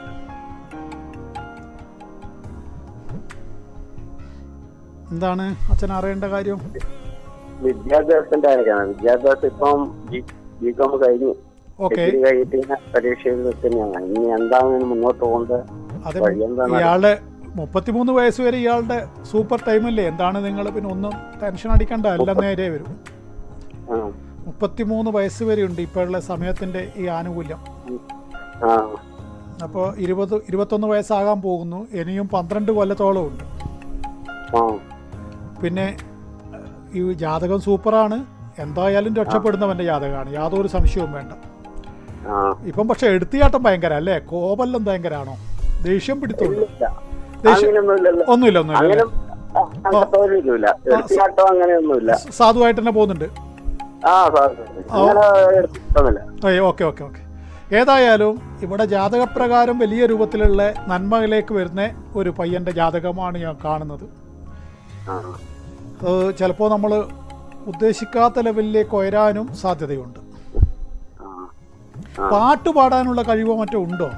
എന്താണ് അച്ഛൻ അറിയേണ്ട കാര്യം വിദ്യാഭ്യാസത്തിന്റെ കാര്യമാണ് വിദ്യാഭ്യാസം ഇപ്പം ബി കോം കഴിഞ്ഞു ഓക്കെ ഡിഗ്രി കഴിഞ്ഞിട്ട് ഇങ്ങനെ പരീക്ഷ എഴുതി തന്നെയാണ് ഇനി എന്താണ് ഇതിന് മുന്നോട്ട് പോകുന്നത് അത് വഴി എന്താണ് ഇയാളുടെ മുപ്പത്തിമൂന്ന് വയസ്സ് വരെ ഇയാളുടെ സൂപ്പർ ടൈമല്ലേ എന്താണ് നിങ്ങൾ പിന്നെ ഒന്നും ടെൻഷൻ അടിക്കണ്ട എല്ലാം നേരെ വരും ആ, മുപ്പത്തിമൂന്ന് വയസ്സ് വരെ ഉണ്ട് ഇപ്പോഴുള്ള സമയത്തിൻ്റെ ഈ ആനുകൂല്യം ആ, അപ്പോൾ ഇരുപത് ഇരുപത്തൊന്ന് വയസ്സാകാൻ പോകുന്നു ഇനിയും പന്ത്രണ്ട് കൊല്ലത്തോളം ഉണ്ട് ആ, പിന്നെ ഈ ജാതകം സൂപ്പറാണ് എന്തായാലും രക്ഷപ്പെടുന്നവൻ്റെ ജാതകമാണ് യാതൊരു സംശയവും വേണ്ട ആ. ഇപ്പം പക്ഷെ എടുത്തിയാട്ടം ഭയങ്കര അല്ലേ കോപെല്ലാം ഭയങ്കരാണോ ദേഷ്യം പിടിത്തുണ്ട് ഇല്ല. ദേഷ്യം അങ്ങനെയൊന്നുമില്ലല്ലോ ഒന്നുമില്ല ഒന്നുമില്ല അങ്ങനെ അല്ലേ? ആ, അങ്ങനത്തെ ഒരിതുമില്ല എടുത്തിയാട്ടം അങ്ങനെയൊന്നുമില്ല സാധുവായിട്ട് തന്നെ പോകുന്നുണ്ട് ആ സാർ അങ്ങനെ എടുത്തിട്ടൊന്നുമില്ല ഏയ് ഓക്കെ ഓക്കെ ഓക്കെ ഏതായാലും ഇവിടെ ജാതകപ്രകാരം വലിയ രൂപത്തിലുള്ള നന്മയിലേക്ക് വരുന്ന ഒരു പയ്യൻ്റെ ജാതകമാണ് ഞാൻ കാണുന്നത് ആ, അത് ചിലപ്പോൾ നമ്മൾ ഉദ്ദേശിക്കാത്ത ലെവലിലേക്ക് ഉയരാനും സാധ്യതയുണ്ട് ആ. ആ. പാട്ട് പാടാനുള്ള കഴിവോ മറ്റോ ഉണ്ടോ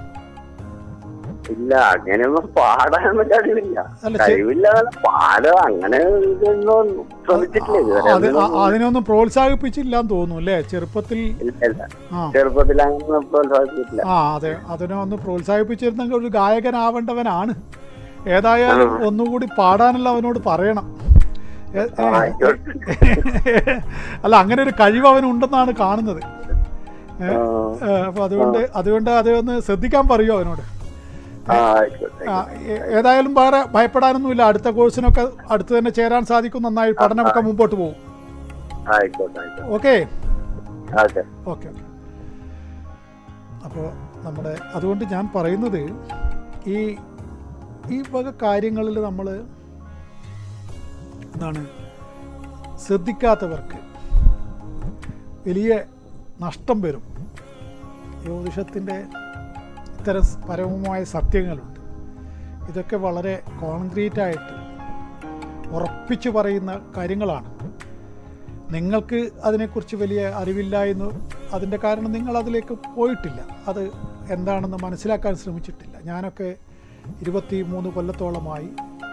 ഇല്ല അങ്ങനെയൊന്നും പാടാനൊന്നും കഴിവില്ല അല്ല, ശരി. കഴിവില്ല എന്നല്ല, പാടുക അങ്ങനെ ഇതൊന്നും ശ്രമിച്ചിട്ടില്ല ഇതുവരെ അത് ഒന്നിനും അ- അതിനൊന്നും പ്രോത്സാഹിപ്പിച്ചില്ലാന്ന് തോന്നുന്നു അല്ലേ ചെറുപ്പത്തിൽ ഇല്ല, ഇല്ല. ആ ചെറുപ്പത്തിൽ അങ്ങനെ പ്രോത്സാഹിപ്പിച്ചിട്ടില്ല ആ അതെ അതിനെ ഒന്ന് പ്രോത്സാഹിപ്പിച്ചിരുന്നെങ്കിൽ ഒരു ഗായകനാവേണ്ടവനാണ് ഏതായാലും ഒന്നുകൂടി പാടാനുള്ള അവനോട് പറയണം ഏ- ഏ- ആ, ആയിക്കോട്ടെ. അല്ല അങ്ങനെ ഒരു കഴിവ് അവനുണ്ടെന്നാണ് കാണുന്നത് ഏ, ആ, ഏ, അപ്പൊ അതുകൊണ്ട് അതുകൊണ്ട് അത് ഒന്ന് ശ്രദ്ധിക്കാൻ പറയൂ അവനോട് ആ, ആയിക്കോട്ടെ ആ, ഏ- ഏതായാലും വേറെ ഭയപ്പെടാനൊന്നുമില്ല അടുത്ത കോഴ്സിനൊക്കെ അടുത്ത് തന്നെ ചേരാൻ സാധിക്കും നന്നായി പഠനമൊക്കെ മുമ്പോട്ട് പോകും ആയിക്കോട്ടെ ആയിക്കോട്ടെ ഓക്കെ ഓക്കെ ഓക്കെ ഓക്കെ അപ്പോൾ നമ്മുടെ അതുകൊണ്ട് ഞാൻ പറയുന്നത് ഈ ഈ വക കാര്യങ്ങളിൽ നമ്മൾ എന്താണ് ശ്രദ്ധിക്കാത്തവർക്ക് വലിയ നഷ്ടം വരും ജ്യോതിഷത്തിൻ്റെ ഇത്തരം പരമമായ സത്യങ്ങളുണ്ട് ഇതൊക്കെ വളരെ കോൺക്രീറ്റ് ആയിട്ട് ഉറപ്പിച്ചു പറയുന്ന കാര്യങ്ങളാണ് നിങ്ങൾക്ക് അതിനെക്കുറിച്ച് വലിയ അറിവില്ല എന്ന് അതിൻ്റെ കാരണം നിങ്ങൾ അതിലേക്ക് പോയിട്ടില്ല അത് എന്താണെന്ന് മനസ്സിലാക്കാൻ ശ്രമിച്ചിട്ടില്ല ഞാനൊക്കെ ഇരുപത്തി മൂന്ന് കൊല്ലത്തോളമായി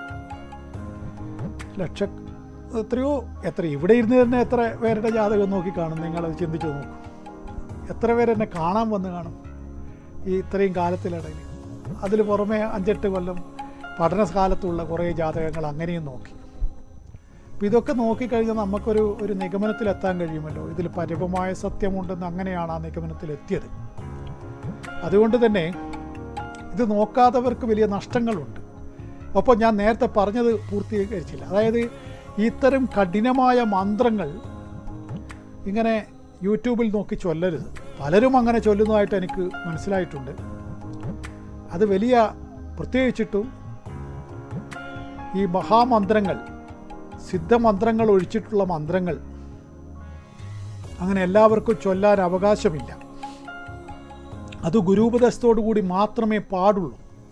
ലക്ഷ എത്രയോ എത്ര ഇവിടെ ഇരുന്ന് തന്നെ എത്ര പേരുടെ ജാതകം നോക്കി കാണും നിങ്ങളത് ചിന്തിച്ചു നോക്കൂ എത്ര പേരെന്നെ കാണാൻ വന്ന് കാണും ഈ ഇത്രയും കാലത്തിനിടയിൽ അതിൽ പുറമെ അഞ്ചെട്ട് കൊല്ലം പഠനകാലത്തുള്ള കുറേ ജാതകങ്ങൾ അങ്ങനെയും നോക്കി അപ്പം ഇതൊക്കെ നോക്കിക്കഴിഞ്ഞാൽ നമുക്കൊരു ഒരു നിഗമനത്തിലെത്താൻ കഴിയുമല്ലോ ഇതിൽ പരിപമായ സത്യമുണ്ടെന്ന് അങ്ങനെയാണ് ആ നിഗമനത്തിലെത്തിയത് അതുകൊണ്ട് തന്നെ ഇത് നോക്കാത്തവർക്ക് വലിയ നഷ്ടങ്ങളുണ്ട് ഒപ്പം ഞാൻ നേരത്തെ പറഞ്ഞത് പൂർത്തീകരിച്ചില്ല അതായത് ഇത്തരം കഠിനമായ മന്ത്രങ്ങൾ ഇങ്ങനെ യൂട്യൂബിൽ നോക്കി ചൊല്ലരുത് പലരും അങ്ങനെ ചൊല്ലുന്നതായിട്ട് എനിക്ക് മനസ്സിലായിട്ടുണ്ട് അത് വലിയ പ്രത്യേകിച്ചിട്ടും ഈ മഹാമന്ത്രങ്ങൾ സിദ്ധമന്ത്രങ്ങൾ ഒഴിച്ചിട്ടുള്ള മന്ത്രങ്ങൾ അങ്ങനെ എല്ലാവർക്കും ചൊല്ലാൻ അവകാശമില്ല അത് ഗുരുപദേശത്തോടു കൂടി മാത്രമേ പാടുള്ളൂ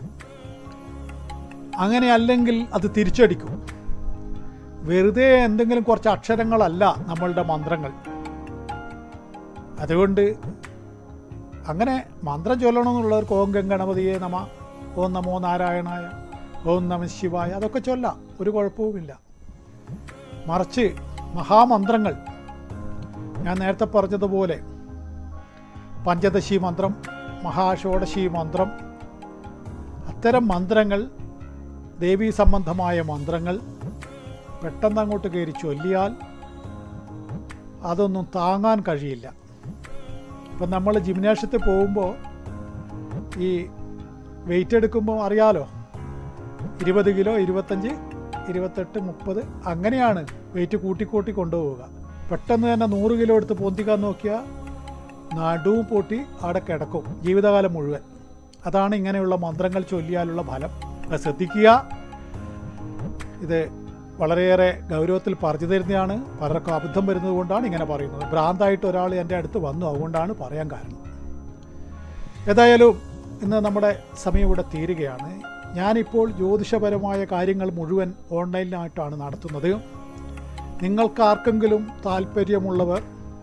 അങ്ങനെ അല്ലെങ്കിൽ അത് തിരിച്ചടിക്കും വെറുതെ എന്തെങ്കിലും കുറച്ച് അക്ഷരങ്ങളല്ല നമ്മളുടെ മന്ത്രങ്ങൾ അതുകൊണ്ട് അങ്ങനെ മന്ത്രം ചൊല്ലണമെന്നുള്ളവർക്ക് ഓം ഗംഗണപതിയെ നമ ഓം നമോ നാരായണായ ഓം നമ ശിവായ അതൊക്കെ ചൊല്ലാം ഒരു കുഴപ്പവുമില്ല മറിച്ച് മഹാമന്ത്രങ്ങൾ ഞാൻ നേരത്തെ പറഞ്ഞതുപോലെ പഞ്ചദശി മന്ത്രം മഹാഷോഡശി മന്ത്രം അത്തരം മന്ത്രങ്ങൾ ദേവീ സംബന്ധമായ മന്ത്രങ്ങൾ പെട്ടെന്ന് അങ്ങോട്ട് കയറി ചൊല്ലിയാൽ അതൊന്നും താങ്ങാൻ കഴിയില്ല ഇപ്പം നമ്മൾ ജിംനാഷ്യത്തിൽ പോകുമ്പോൾ ഈ വെയിറ്റ് എടുക്കുമ്പോൾ അറിയാലോ ഇരുപത് കിലോ ഇരുപത്തഞ്ച് ഇരുപത്തെട്ട് മുപ്പത് അങ്ങനെയാണ് വെയിറ്റ് കൂട്ടിക്കൂട്ടി കൊണ്ടുപോവുക പെട്ടെന്ന് തന്നെ നൂറ് കിലോ എടുത്ത് പൊന്തിക്കാൻ നോക്കിയാൽ നടുവും പൊട്ടി അവിടെ കിടക്കും ജീവിതകാലം മുഴുവൻ അതാണ് ഇങ്ങനെയുള്ള മന്ത്രങ്ങൾ ചൊല്ലിയാലുള്ള ഫലം അത് ശ്രദ്ധിക്കുക ഇത് വളരെയേറെ ഗൗരവത്തിൽ പറഞ്ഞു തരുന്നതാണ് പലർക്കും അബദ്ധം വരുന്നത് കൊണ്ടാണ് ഇങ്ങനെ പറയുന്നത് ഭ്രാന്തായിട്ട് ഒരാൾ എൻ്റെ അടുത്ത് വന്നു അതുകൊണ്ടാണ് പറയാൻ കാരണം ഏതായാലും ഇന്ന് നമ്മുടെ സമയം ഇവിടെ തീരുകയാണ് ഞാനിപ്പോൾ ജ്യോതിഷപരമായ കാര്യങ്ങൾ മുഴുവൻ ഓൺലൈനിലായിട്ടാണ് നടത്തുന്നത് നിങ്ങൾക്ക് ആർക്കെങ്കിലും താല്പര്യമുള്ളവർ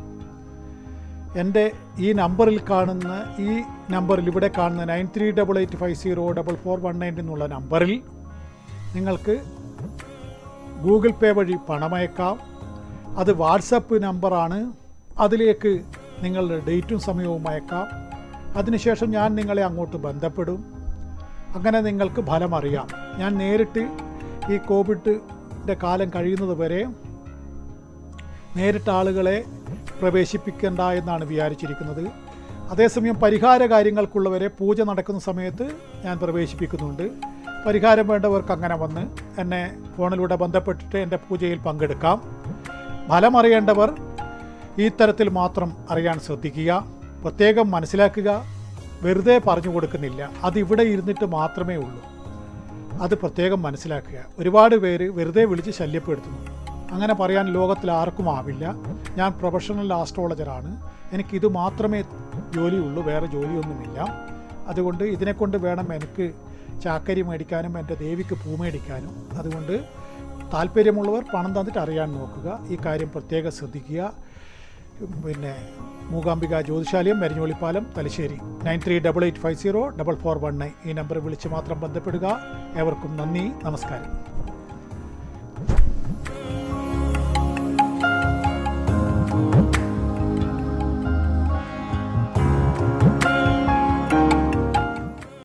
എൻ്റെ ഈ നമ്പറിൽ കാണുന്ന ഈ നമ്പറിൽ ഇവിടെ കാണുന്ന nine three double eight five zero double four one nine എന്നുള്ള നമ്പറിൽ നിങ്ങൾക്ക് ഗൂഗിൾ പേ വഴി പണമയക്കാം അത് വാട്സപ്പ് നമ്പറാണ് അതിലേക്ക് നിങ്ങളുടെ ഡേറ്റും സമയവും അയക്കാം അതിനുശേഷം ഞാൻ നിങ്ങളെ അങ്ങോട്ട് ബന്ധപ്പെടും അങ്ങനെ നിങ്ങൾക്ക് ഫലം അറിയാം ഞാൻ നേരിട്ട് ഈ കോവിഡിൻ്റെ കാലം കഴിയുന്നത് വരെ നേരിട്ട് ആളുകളെ പ്രവേശിപ്പിക്കേണ്ട എന്നാണ് വിചാരിച്ചിരിക്കുന്നത് അതേസമയം പരിഹാര കാര്യങ്ങൾക്കുള്ളവരെ പൂജ നടക്കുന്ന സമയത്ത് ഞാൻ പ്രവേശിപ്പിക്കുന്നുണ്ട് പരിഹാരം വേണ്ടവർക്ക് അങ്ങനെ വന്ന് എന്നെ ഫോണിലൂടെ ബന്ധപ്പെട്ടിട്ട് എൻ്റെ പൂജയിൽ പങ്കെടുക്കാം ഫലം അറിയേണ്ടവർ ഈ തരത്തിൽ മാത്രം അറിയാൻ ശ്രദ്ധിക്കുക പ്രത്യേകം മനസ്സിലാക്കുക വെറുതെ പറഞ്ഞു കൊടുക്കുന്നില്ല അതിവിടെ ഇരുന്നിട്ട് മാത്രമേ ഉള്ളൂ അത് പ്രത്യേകം മനസ്സിലാക്കുക ഒരുപാട് പേര് വെറുതെ വിളിച്ച് ശല്യപ്പെടുത്തുന്നു അങ്ങനെ പറയാൻ ലോകത്തിൽ ആർക്കും ആവില്ല ഞാൻ പ്രൊഫഷണൽ ആസ്ട്രോളജറാണ് എനിക്കിത് മാത്രമേ ജോലിയുള്ളൂ വേറെ ജോലിയൊന്നുമില്ല അതുകൊണ്ട് ഇതിനെക്കൊണ്ട് വേണം എനിക്ക് ചാക്കരി മേടിക്കാനും എൻ്റെ ദേവിക്ക് പൂ മേടിക്കാനും അതുകൊണ്ട് താല്പര്യമുള്ളവർ പണം തന്നിട്ട് അറിയാൻ നോക്കുക ഈ കാര്യം പ്രത്യേകം ശ്രദ്ധിക്കുക പിന്നെ Mookambika Jyothishalayam Meranjolipalam Thalassery nine three double eight five zero double four one nine ഈ നമ്പർ വിളിച്ച് മാത്രം ബന്ധപ്പെടുക ഏവർക്കും നന്ദി നമസ്കാരം